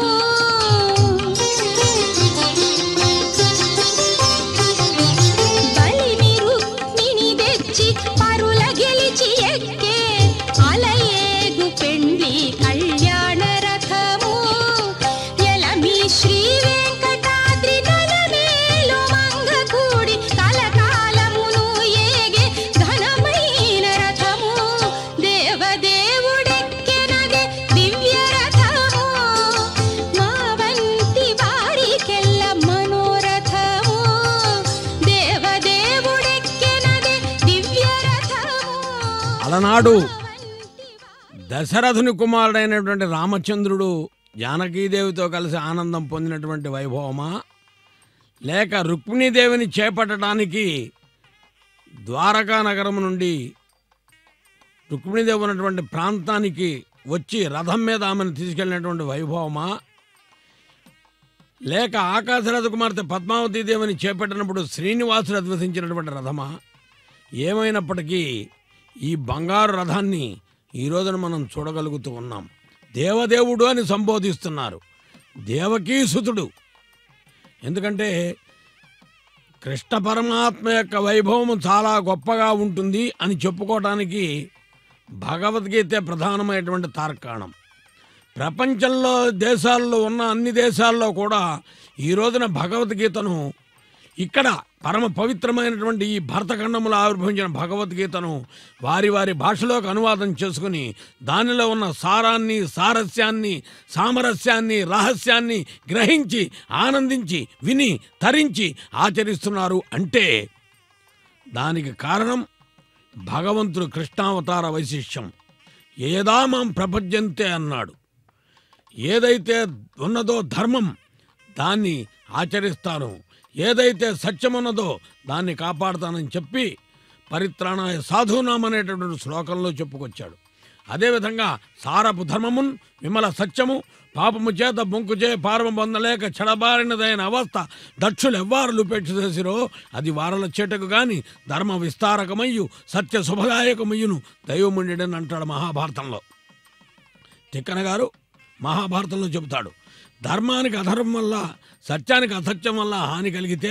బలిమి రుక్మిణి తెచ్చి పరుల గెలిచి ఎక్కే అలయేగు పెండ్లి కళ్యాణ రథము ఎలమి శ్రీ వెంకటాద్రి నలమేలు మంగ కూడి కలకాలమును ఏగే ఘనమైన రథము దేవదేవుడెక్కెనదే దివ్య రథము మా వంటి వారికెల్ల మనోరథము దేవదేవుడెక్కెనదే దివ్య రథము అలనాడు దశరథుని కుమారుడైనటువంటి రామచంద్రుడు జానకీదేవితో కలిసి ఆనందం పొందినటువంటి వైభవమా లేక రుక్మిణీదేవిని చేపట్టడానికి ద్వారకా నగరం నుండి రుక్మిణీదేవి ఉన్నటువంటి ప్రాంతానికి వచ్చి రథం మీద ఆమెను తీసుకెళ్ళినటువంటి వైభవమా లేక ఆకాశరథ కుమార్తె పద్మావతీ దేవిని చేపట్టినప్పుడు శ్రీనివాసుడు అద్వసించినటువంటి రథమా ఏమైనప్పటికీ ఈ బంగారు రథాన్ని ఈ రోజున మనం చూడగలుగుతూ ఉన్నాం దేవదేవుడు అని సంబోధిస్తున్నారు దేవకీసుతుడు ఎందుకంటే కృష్ణ పరమాత్మ యొక్క వైభవం చాలా గొప్పగా ఉంటుంది అని చెప్పుకోవటానికి భగవద్గీత ప్రధానమైనటువంటి తార్కాణం ప్రపంచంలో దేశాల్లో ఉన్న అన్ని దేశాల్లో కూడా ఈ రోజున భగవద్గీతను ఇక్కడ పరమ పవిత్రమైనటువంటి ఈ భరతఖండములో ఆవిర్భవించిన భగవద్గీతను వారి వారి భాషలోకి అనువాదం చేసుకుని దానిలో ఉన్న సారాన్ని సారస్యాన్ని సామరస్యాన్ని రహస్యాన్ని గ్రహించి ఆనందించి విని తరించి ఆచరిస్తున్నారు అంటే దానికి కారణం భగవంతుడు కృష్ణావతార వైశిష్యం ఏదామం ప్రపంచంతే అన్నాడు ఏదైతే ఉన్నదో ధర్మం దాన్ని ఆచరిస్తాను ఏదైతే సత్యమున్నదో దాన్ని కాపాడుతానని చెప్పి పరిత్రాణాయ సాధునాం అనేటటువంటి శ్లోకంలో చెప్పుకొచ్చాడు అదేవిధంగా సారపు ధర్మమున్ విమల సత్యము పాపము చేత బొంకు చే పారము పొందలేక చెడబారినదైన అవస్థ దక్షులు ఎవ్వారులు చేసిరో అది వారల చేటకు గాని ధర్మ విస్తారకమయ్యు సత్య శుభదాయకమయ్యును దైవముండెడని అంటాడు మహాభారతంలో తిక్కన గారు మహాభారతంలో చెబుతాడు ధర్మానికి అధర్మం వల్ల సత్యానికి అసత్యం వల్ల హాని కలిగితే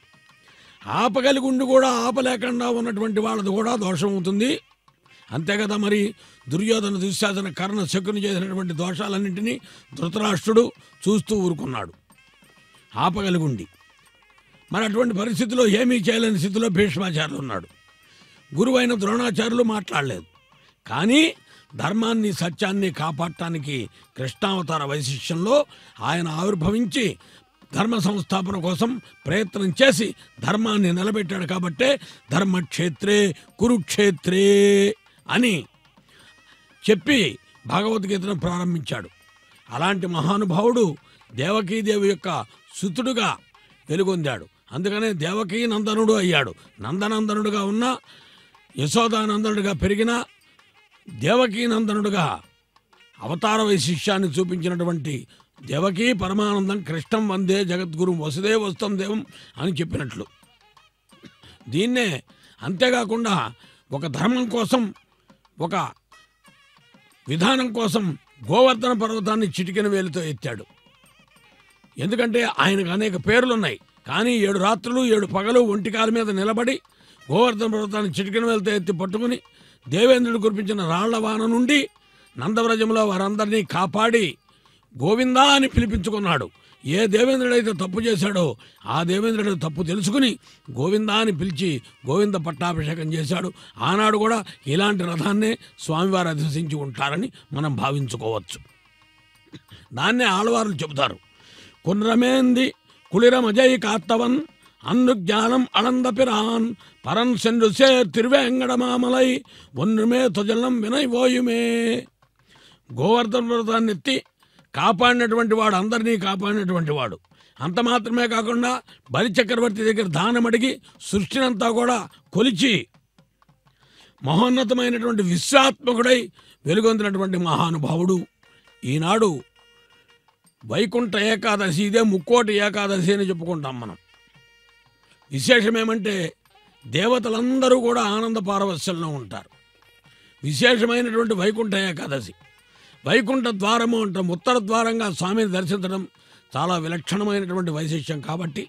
ఆపగలిగి ఉండి కూడా ఆపలేకుండా ఉన్నటువంటి వాళ్ళది కూడా దోషం అవుతుంది అంతే కదా మరి దుర్యోధన దుశ్శాసన కర్ణ శకుని చేసినటువంటి దోషాలన్నింటినీ ధృతరాష్ట్రుడు చూస్తూ ఊరుకున్నాడు ఆపగలిగి ఉండి మరి అటువంటి పరిస్థితిలో ఏమీ చేయలేని స్థితిలో భీష్మాచార్యులు ఉన్నాడు గురువైన ద్రోణాచార్యులు మాట్లాడలేదు కానీ ధర్మాన్ని సత్యాన్ని కాపాడటానికి కృష్ణావతార వైశిష్యంలో ఆయన ఆవిర్భవించి ధర్మ సంస్థాపన కోసం ప్రయత్నం చేసి ధర్మాన్ని నిలబెట్టాడు కాబట్టే ధర్మక్షేత్రే కురుక్షేత్రే అని చెప్పి భగవద్గీతను ప్రారంభించాడు అలాంటి మహానుభావుడు దేవకీదేవి యొక్క సుతుడుగా వెలుగొందాడు అందుకనే దేవకీ నందనుడు అయ్యాడు నందనందనుడుగా ఉన్న యశోదానందనుడిగా పెరిగిన దేవకీ నందనుడుగా అవతార వైశిష్యాన్ని చూపించినటువంటి దేవకీ పరమానందం కృష్ణం వందే జగద్గురు వసుదేవ వస్తం దేవం అని చెప్పినట్లు దీన్నే అంతేకాకుండా ఒక ధర్మం కోసం ఒక విధానం కోసం గోవర్ధన పర్వతాన్ని చిటికెన వేలుతో ఎత్తాడు ఎందుకంటే ఆయనకు అనేక పేర్లున్నాయి కానీ ఏడు రాత్రులు ఏడు పగలు ఒంటికాల మీద నిలబడి గోవర్ధన పర్వతాన్ని చిటికెన వేలుతో ఎత్తి పట్టుకుని దేవేంద్రుడు కురిపించిన రాళ్ల వాన నుండి నందవ్రజంలో వారందరినీ కాపాడి గోవిందా అని పిలిపించుకున్నాడు ఏ దేవేంద్రుడైతే తప్పు చేశాడో ఆ దేవేంద్రుడు తప్పు తెలుసుకుని గోవిందా అని పిలిచి గోవింద పట్టాభిషేకం చేశాడు ఆనాడు కూడా ఇలాంటి రథాన్నే స్వామివారు అధివసించి ఉంటారని మనం భావించుకోవచ్చు దాన్నే ఆళ్వార్లు చెబుతారు కున్రమేంది కుళిరమజై కాత్తవన్ అన్ను జ్ఞానం అనంద పిరాన్ పరన్ సెండు సేర్ తిరువేంగడమామలై ఒన్నుమే తుజలం వినై ఓయుమే గోవర్ధన వ్రతాన్ని ఎత్తి కాపాడినటువంటి వాడు అందరినీ కాపాడినటువంటి వాడు అంత మాత్రమే కాకుండా బలి చక్రవర్తి దగ్గర దానం అడిగి సృష్టినంతా కూడా కొలిచి మహోన్నతమైనటువంటి విశ్వాత్మకుడై వెలుగొందినటువంటి మహానుభావుడు ఈనాడు వైకుంఠ ఏకాదశి ఇదే ముక్కోటి ఏకాదశి అని చెప్పుకుంటాం మనం విశేషం ఏమంటే దేవతలందరూ కూడా ఆనంద పారవస్యంలో ఉంటారు విశేషమైనటువంటి వైకుంఠ ఏకాదశి వైకుంఠ ద్వారము అంటాం ఉత్తర ద్వారంగా స్వామిని దర్శించడం చాలా విలక్షణమైనటువంటి వైశిష్యం కాబట్టి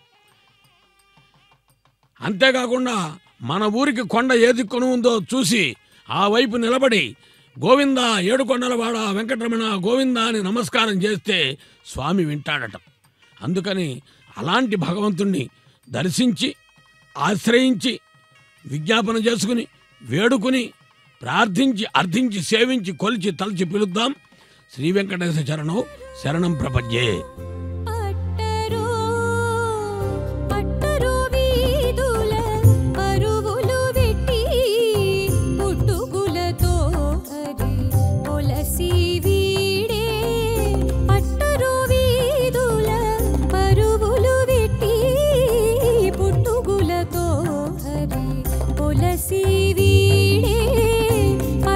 అంతేకాకుండా మన ఊరికి కొండ ఏ దిక్కున ఉందో చూసి ఆ వైపు నిలబడి గోవింద ఏడుకొండలవాడ వెంకటరమణ గోవింద అని నమస్కారం చేస్తే స్వామి వింటాడట అందుకని అలాంటి భగవంతుణ్ణి దర్శించి ఆశ్రయించి విజ్ఞాపన చేసుకుని వేడుకుని ప్రార్థించి అర్థించి సేవించి కొలిచి తలచి పిలుద్దాం శ్రీ వెంకటేశ్వర చరణం శరణం ప్రపంచే పట్టరు పట్టరు వీధుల పరువులు వెట్టి పుట్టుగులతో హరి పొలసి వీడే పట్టరు వీధుల పరువులు వెట్టి పుట్టుగులతో హరి పొలసి వీడే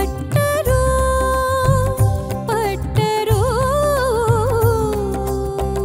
పట్టరు పట్టరు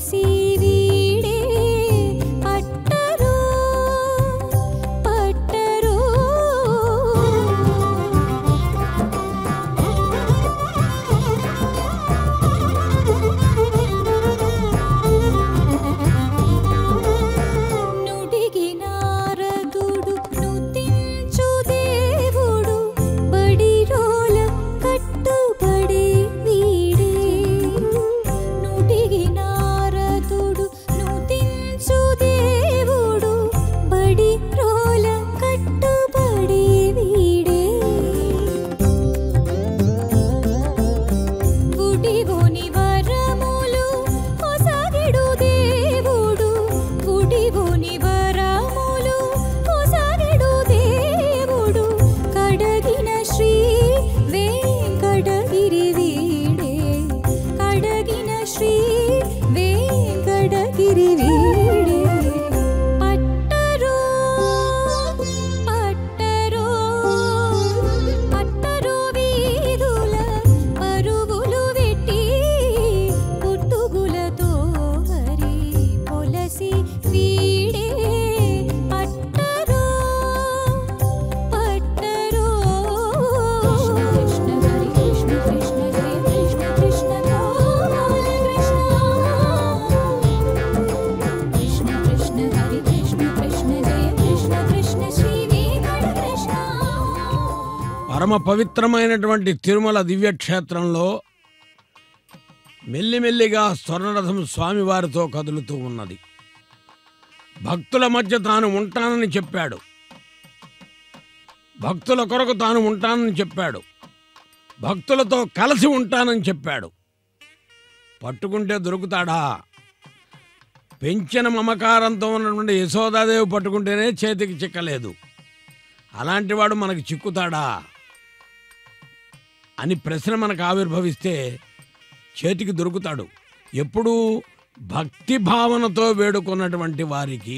పొలసి వీడే పట్టరు పట్టరు నుడిగి నారదుడు నుతించు దేవుడు బడిరోల కట్టుబడి వీడే నుడిగి నారదుడు నుతించు దేవుడు బడిరోల కట్టుబడి వీడే గుడివోని వరములు కొసగిడు దేవుడు గుడివోని వరములు కొసగిడు దేవుడు కడగిన శ్రీ వెంకటగిరి వీడే కడగిన శ్రీ వెంకటగిరి వీడే పట్టరు పట్టరు పట్టరు వీధుల పరుగులు వెట్టి పుట్టుగులతో హరి పొలసి వీడే పట్టరు పట్టరు కృష్ణ హరి కృష్ణ కృష్ణ జయ కృష్ణ కృష్ణ గోపాల కృష్ణ కృష్ణ కృష్ణ హరి కృష్ణ కృష్ణ జయ కృష్ణ కృష్ణ శ్రీ వెంకట కృష్ణ పరమ పవిత్రమైనటువంటి తిరుమల దివ్యక్షేత్రంలో మెల్లిమెల్లిగా స్వర్ణరథం స్వామివారితో కదులుతూ ఉన్నది భక్తుల మధ్య తాను ఉంటానని చెప్పాడు భక్తుల కొరకు తాను ఉంటానని చెప్పాడు భక్తులతో కలిసి ఉంటానని చెప్పాడు పట్టుకుంటే దొరుకుతాడా పెంచిన మమకారంతో ఉన్నటువంటి యశోదాదేవి పట్టుకుంటేనే చేతికి చిక్కలేదు అలాంటి వాడు మనకి చిక్కుతాడా అని ప్రశ్న మనకు ఆవిర్భవిస్తే చేతికి దొరుకుతాడు ఎప్పుడూ భక్తి భావనతో వేడుకున్నటువంటి వారికి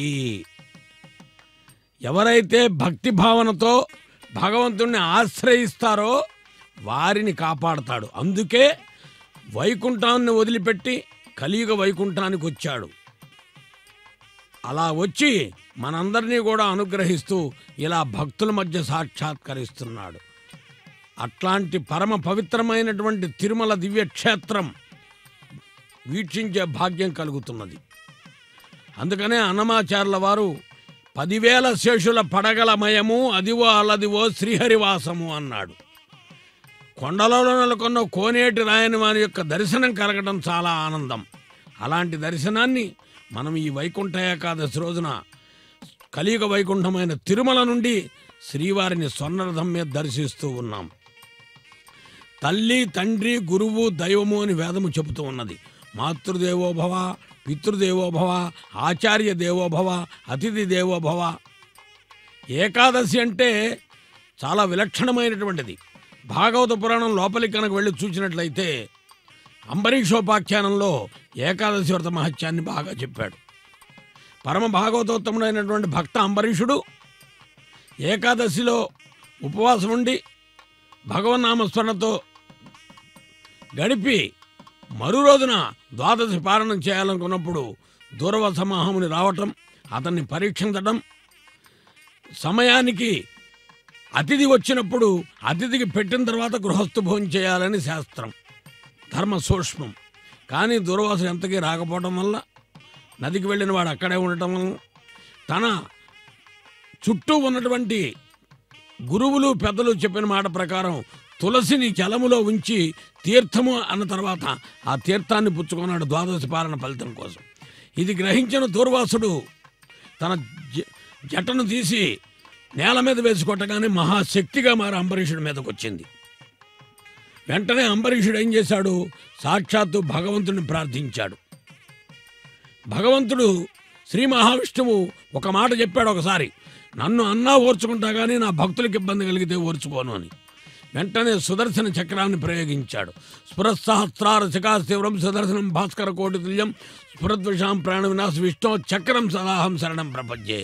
ఎవరైతే భక్తి భావనతో భగవంతుణ్ణి ఆశ్రయిస్తారో వారిని కాపాడతాడు అందుకే వైకుంఠాన్ని వదిలిపెట్టి కలియుగ వైకుంఠానికి వచ్చాడు అలా వచ్చి మనందరినీ కూడా అనుగ్రహిస్తూ ఇలా భక్తుల మధ్య సాక్షాత్కరిస్తున్నాడు అట్లాంటి పరమ పవిత్రమైనటువంటి తిరుమల దివ్యక్షేత్రం వీక్షించే భాగ్యం కలుగుతున్నది అందుకనే అన్నమాచార్యుల వారు పదివేల శేషుల పడగలమయము అదివో అలదివో శ్రీహరివాసము అన్నాడు కొండలలో నెలకొన్న కోనేటి రాయని వారి యొక్క దర్శనం కలగడం చాలా ఆనందం అలాంటి దర్శనాన్ని మనం ఈ వైకుంఠ ఏకాదశి రోజున కలియుగ వైకుంఠమైన తిరుమల నుండి శ్రీవారిని స్వర్ణరథం మీద దర్శిస్తూ ఉన్నాం తల్లి తండ్రి గురువు దైవము అని వేదము చెబుతూ ఉన్నది మాతృదేవోభవ పితృదేవోభవ ఆచార్య దేవోభవ అతిథి దేవోభవ ఏకాదశి అంటే చాలా విలక్షణమైనటువంటిది భాగవత పురాణం లోపలికి కనుక వెళ్ళి చూసినట్లయితే అంబరీషోపాఖ్యానంలో ఏకాదశి వ్రత మహత్యాన్ని బాగా చెప్పాడు పరమ భాగవతోత్తముడైనటువంటి భక్త అంబరీషుడు ఏకాదశిలో ఉపవాసం ఉండి భగవన్నామస్మరణతో గడిపి మరు రోజున ద్వాదశి పారణం చేయాలనుకున్నప్పుడు దూరవస మహాముని రావటం అతన్ని పరీక్షించడం సమయానికి అతిథి వచ్చినప్పుడు అతిథికి పెట్టిన తర్వాత గృహస్థు భోజనం చేయాలని శాస్త్రం ధర్మ సూక్ష్మం కానీ దూర్వాసుడు ఎంతకీ రాకపోవడం వల్ల నదికి వెళ్ళిన వాడు అక్కడే ఉండటం వల్ల తన చుట్టూ ఉన్నటువంటి గురువులు పెద్దలు చెప్పిన మాట ప్రకారం తులసిని జలములో ఉంచి తీర్థము అన్న తర్వాత ఆ తీర్థాన్ని పుచ్చుకున్నాడు ద్వాదశి పాలన ఫలితం కోసం ఇది గ్రహించిన దూర్వాసుడు తన జ- జటను తీసి నేల మీద వేసుకొట్టగానే మహాశక్తిగా మారి అంబరీషుడి మీదకి వచ్చింది వెంటనే అంబరీషుడు ఏం చేశాడు సాక్షాత్తు భగవంతుడిని ప్రార్థించాడు భగవంతుడు శ్రీ మహావిష్ణువు ఒక మాట చెప్పాడు ఒకసారి నన్ను అన్నా ఓర్చుకుంటా కానీ నా భక్తులకు ఇబ్బంది కలిగితే ఓర్చుకోను అని వెంటనే సుదర్శన చక్రాన్ని ప్రయోగించాడు స్ఫురసహస్రార శిఖాశివరం సుదర్శనం భాస్కర కోటి తుల్యం స్ఫురద్విషాం ప్రాణ వినాశ విష్ణు చక్రం సదాహం శరణం ప్రపంచే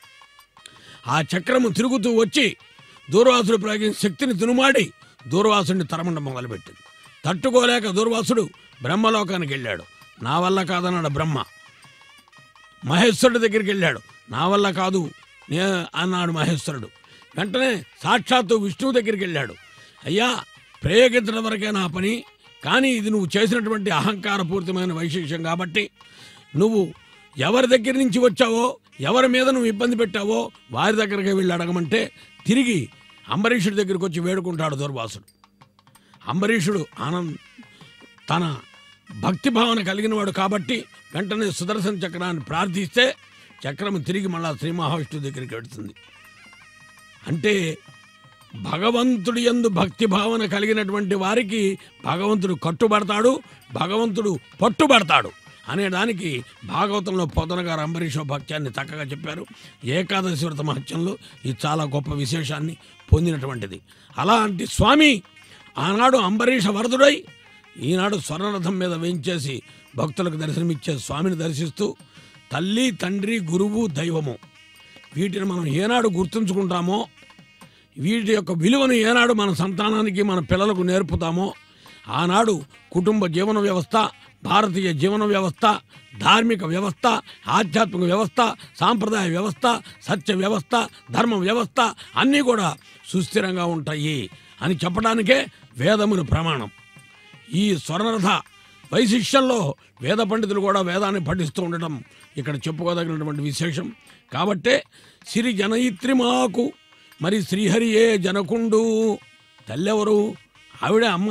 ఆ చక్రము తిరుగుతూ వచ్చి దూర్వాసుడు ప్రయోగించిన శక్తిని తినుమాడి దూర్వాసుడిని తరమండ మొదలుపెట్టింది తట్టుకోలేక దూర్వాసుడు బ్రహ్మలోకానికి వెళ్ళాడు నా వల్ల కాదన్నాడు బ్రహ్మ మహేశ్వరుడి దగ్గరికి వెళ్ళాడు నా వల్ల కాదు నే అన్నాడు మహేశ్వరుడు వెంటనే సాక్షాత్తు విష్ణువు దగ్గరికి వెళ్ళాడు అయ్యా ప్రయోగించడం వరకే నా పని కానీ ఇది నువ్వు చేసినటువంటి అహంకారపూరితమైన వైశిష్యం కాబట్టి నువ్వు ఎవరి దగ్గర నుంచి వచ్చావో ఎవరి మీద నువ్వు ఇబ్బంది పెట్టావో వారి దగ్గరికి వెళ్ళి అడగమంటే తిరిగి అంబరీషుడి దగ్గరికి వచ్చి వేడుకుంటాడు దుర్వాసుడు అంబరీషుడు ఆనంద్ తన భక్తి భావన కలిగిన వాడు కాబట్టి వెంటనే సుదర్శన చక్రాన్ని ప్రార్థిస్తే చక్రం తిరిగి మళ్ళా శ్రీ మహావిష్ణువు దగ్గరికి వెడుతుంది అంటే భగవంతుడి యందు భక్తి భావన కలిగినటువంటి వారికి భగవంతుడు కట్టుబడతాడు భగవంతుడు పట్టుబడతాడు అనే దానికి భాగవతంలో పొదన గారు అంబరీష భక్త్యాన్ని చక్కగా చెప్పారు ఏకాదశి వ్రత మహత్యంలో ఇది చాలా గొప్ప విశేషాన్ని పొందినటువంటిది అలాంటి స్వామి ఆనాడు అంబరీష వరదుడై ఈనాడు స్వర్ణరథం మీద వేయించేసి భక్తులకు దర్శనమిచ్చే స్వామిని దర్శిస్తూ తల్లి తండ్రి గురువు దైవము వీటిని మనం ఏనాడు గుర్తుంచుకుంటామో వీటి యొక్క విలువను ఏనాడు మన సంతానానికి మన పిల్లలకు నేర్పుతామో ఆనాడు కుటుంబ జీవన వ్యవస్థ భారతీయ జీవన వ్యవస్థ ధార్మిక వ్యవస్థ ఆధ్యాత్మిక వ్యవస్థ సాంప్రదాయ వ్యవస్థ సత్య వ్యవస్థ ధర్మ వ్యవస్థ అన్నీ కూడా సుస్థిరంగా ఉంటాయి అని చెప్పడానికే వేదమును ప్రమాణం ఈ స్వర్ణరథ వైశిష్యంలో వేద పండితులు కూడా వేదాన్ని పఠిస్తూ ఉండటం ఇక్కడ చెప్పుకోదగినటువంటి విశేషం కాబట్టే సిరి జనయిత్రి మాకు మరి శ్రీహరియే జనకుండు తల్లెవరు ఆవిడే అమ్మ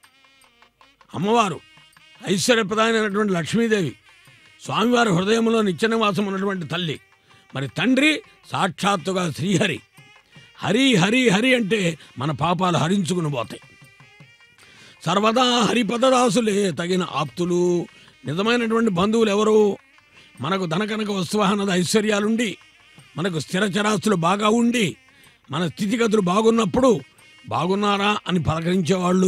అమ్మవారు ఐశ్వర్యప్రదాయమైనటువంటి లక్ష్మీదేవి స్వామివారి హృదయంలో నిత్యనివాసం ఉన్నటువంటి తల్లి మరి తండ్రి సాక్షాత్తుగా శ్రీహరి హరి హరి హరి అంటే మన పాపాలు హరించుకుని పోతాయి సర్వదా హరిపదదాసులే తగిన ఆప్తులు నిజమైనటువంటి బంధువులు ఎవరు మనకు ధనకనక వస్తువాహనద ఐశ్వర్యాలుండి మనకు స్థిరచరాస్తులు బాగా ఉండి మన స్థితిగతులు బాగున్నప్పుడు బాగున్నారా అని పలకరించేవాళ్ళు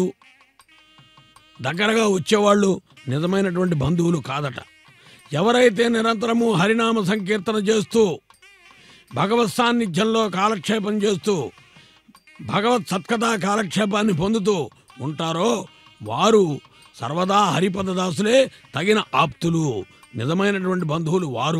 దగ్గరగా వచ్చేవాళ్ళు నిజమైనటువంటి బంధువులు కాదట ఎవరైతే నిరంతరము హరినామ సంకీర్తన చేస్తూ భగవత్ సాన్నిధ్యంలో కాలక్షేపం చేస్తూ భగవత్ సత్కథా కాలక్షేపాన్ని పొందుతూ ఉంటారో వారు సర్వదా హరిపదదాసులే తగిన ఆప్తులు నిజమైనటువంటి బంధువులు వారు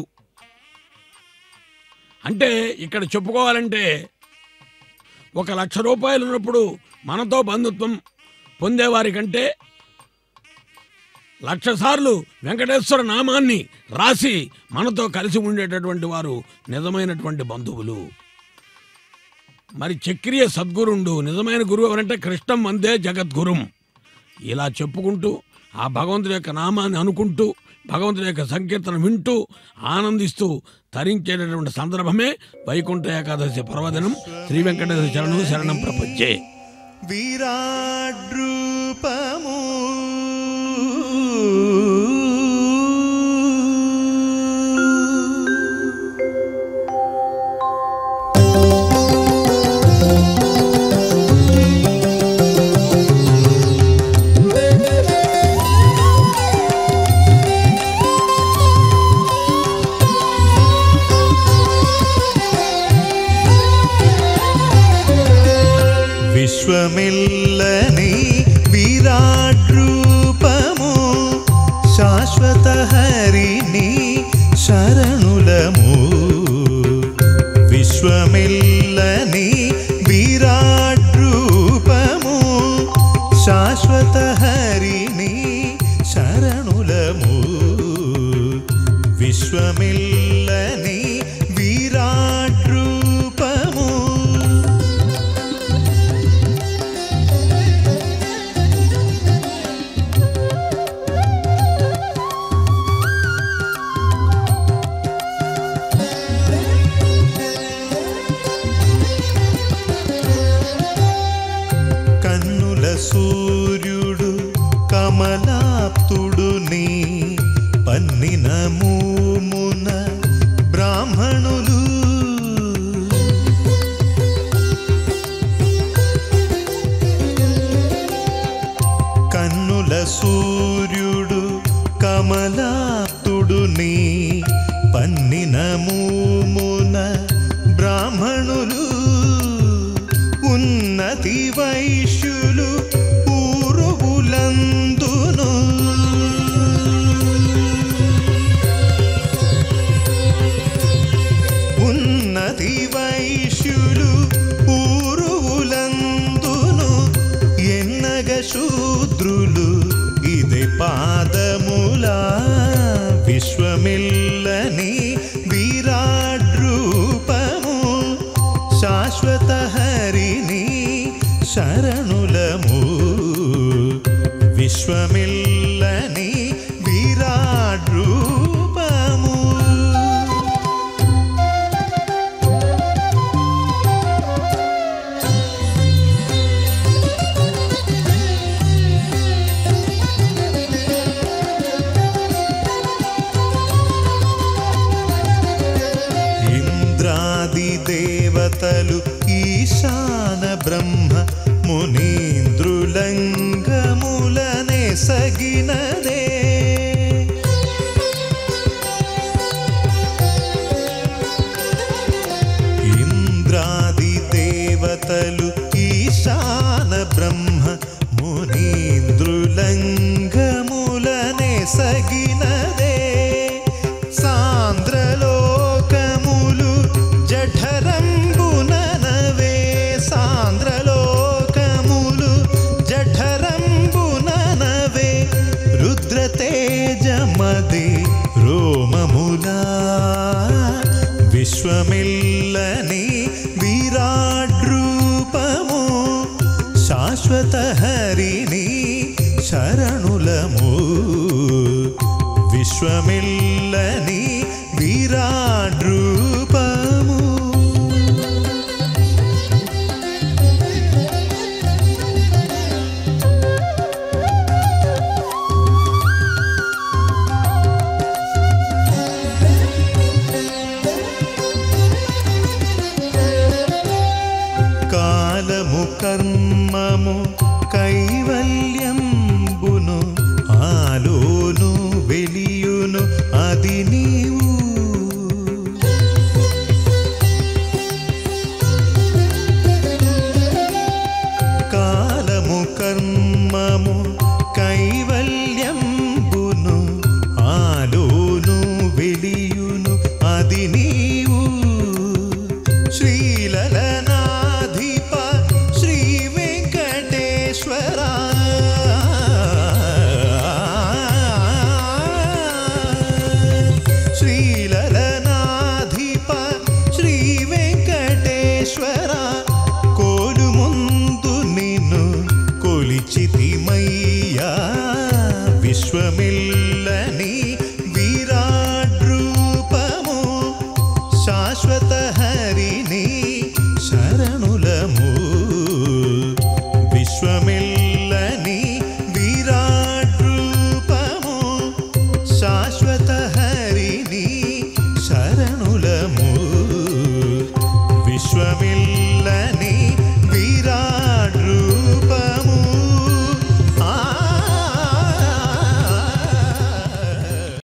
అంటే ఇక్కడ చెప్పుకోవాలంటే ఒక లక్ష రూపాయలు ఉన్నప్పుడు మనతో బంధుత్వం పొందేవారి కంటే లక్ష సార్లు వెంకటేశ్వర నామాన్ని రాసి మనతో కలిసి ఉండేటటువంటి వారు నిజమైనటువంటి బంధువులు మరి చక్రీయ సద్గురుండు నిజమైన గురువు ఎవరంటే కృష్ణం వందే జగద్గురుం ఇలా చెప్పుకుంటూ ఆ భగవంతుడి యొక్క నామాన్ని అనుకుంటూ భగవంతుడి యొక్క సంకీర్తన వింటూ ఆనందిస్తూ తరించేటటువంటి సందర్భమే వైకుంఠ ఏకాదశి పర్వదినం శ్రీ వెంకటేశ్వర చరణం శరణం ప్రపంచే విరాడ్రూపము విశ్వమిల్లని విరాడ్రూపము శాశ్వత హరిని శరణులము విశ్వమిల్లని విరాడ్రూపము శాశ్వత హరిని శరణులము విశ్వమిల్లని విరాడ్రూపము కన్నుల సూర్యుడు కమలాప్తుడు నీ పన్నిన మూమున బ్రాహ్మణులు కన్నుల సూర్యుడు కమలాప్తుడు నీ పన్నిన మూమున బ్రాహ్మణులు ఉన్నతి వైశ్యులు పూర్వులందును విశ్వమిల్లని విరాట్ రూపము శాశ్వత హరిని శరణులము విశ్వమిల్లని విరాట్ రూపము ఇంద్రాది దేవతలు ఈశాన బ్రహ్మ మునీంద్రులంగములనే సగినదే ఇంద్రాది దేవతలు ఈశాన బ్రహ్మ మునీంద్రులంగములనే సగినదే సాంద్రలోకములు జఠరంబుననవే సాంద్రలోకములు జఠరంబుననవే రుద్రతేజమది రోమములా విశ్వమిల్లని విరాట్ రూపము శాశ్వత హరిని శరణులము విశ్వమిల్లని విరాట్ రూపము కాలము కర్మము కైవల్యంబును ఆలోను వెలియును అది నీవు కాలము కర్మము కైవల్యంబును ఆలోను వెలియును అది నీవు శ్రీలలనాధిప శ్రీ వెంకటేశ్వర శ్రీలలనాధిప శ్రీ వెంకటేశ్వర కోలు ముందు నిన్ను కొలిచితిమయ్యా విశ్వమిల్లని విరాట్ రూపము శాశ్వత హరిని శరణులము విశ్వమిల్లని విరాట్ రూపము శాశ్వత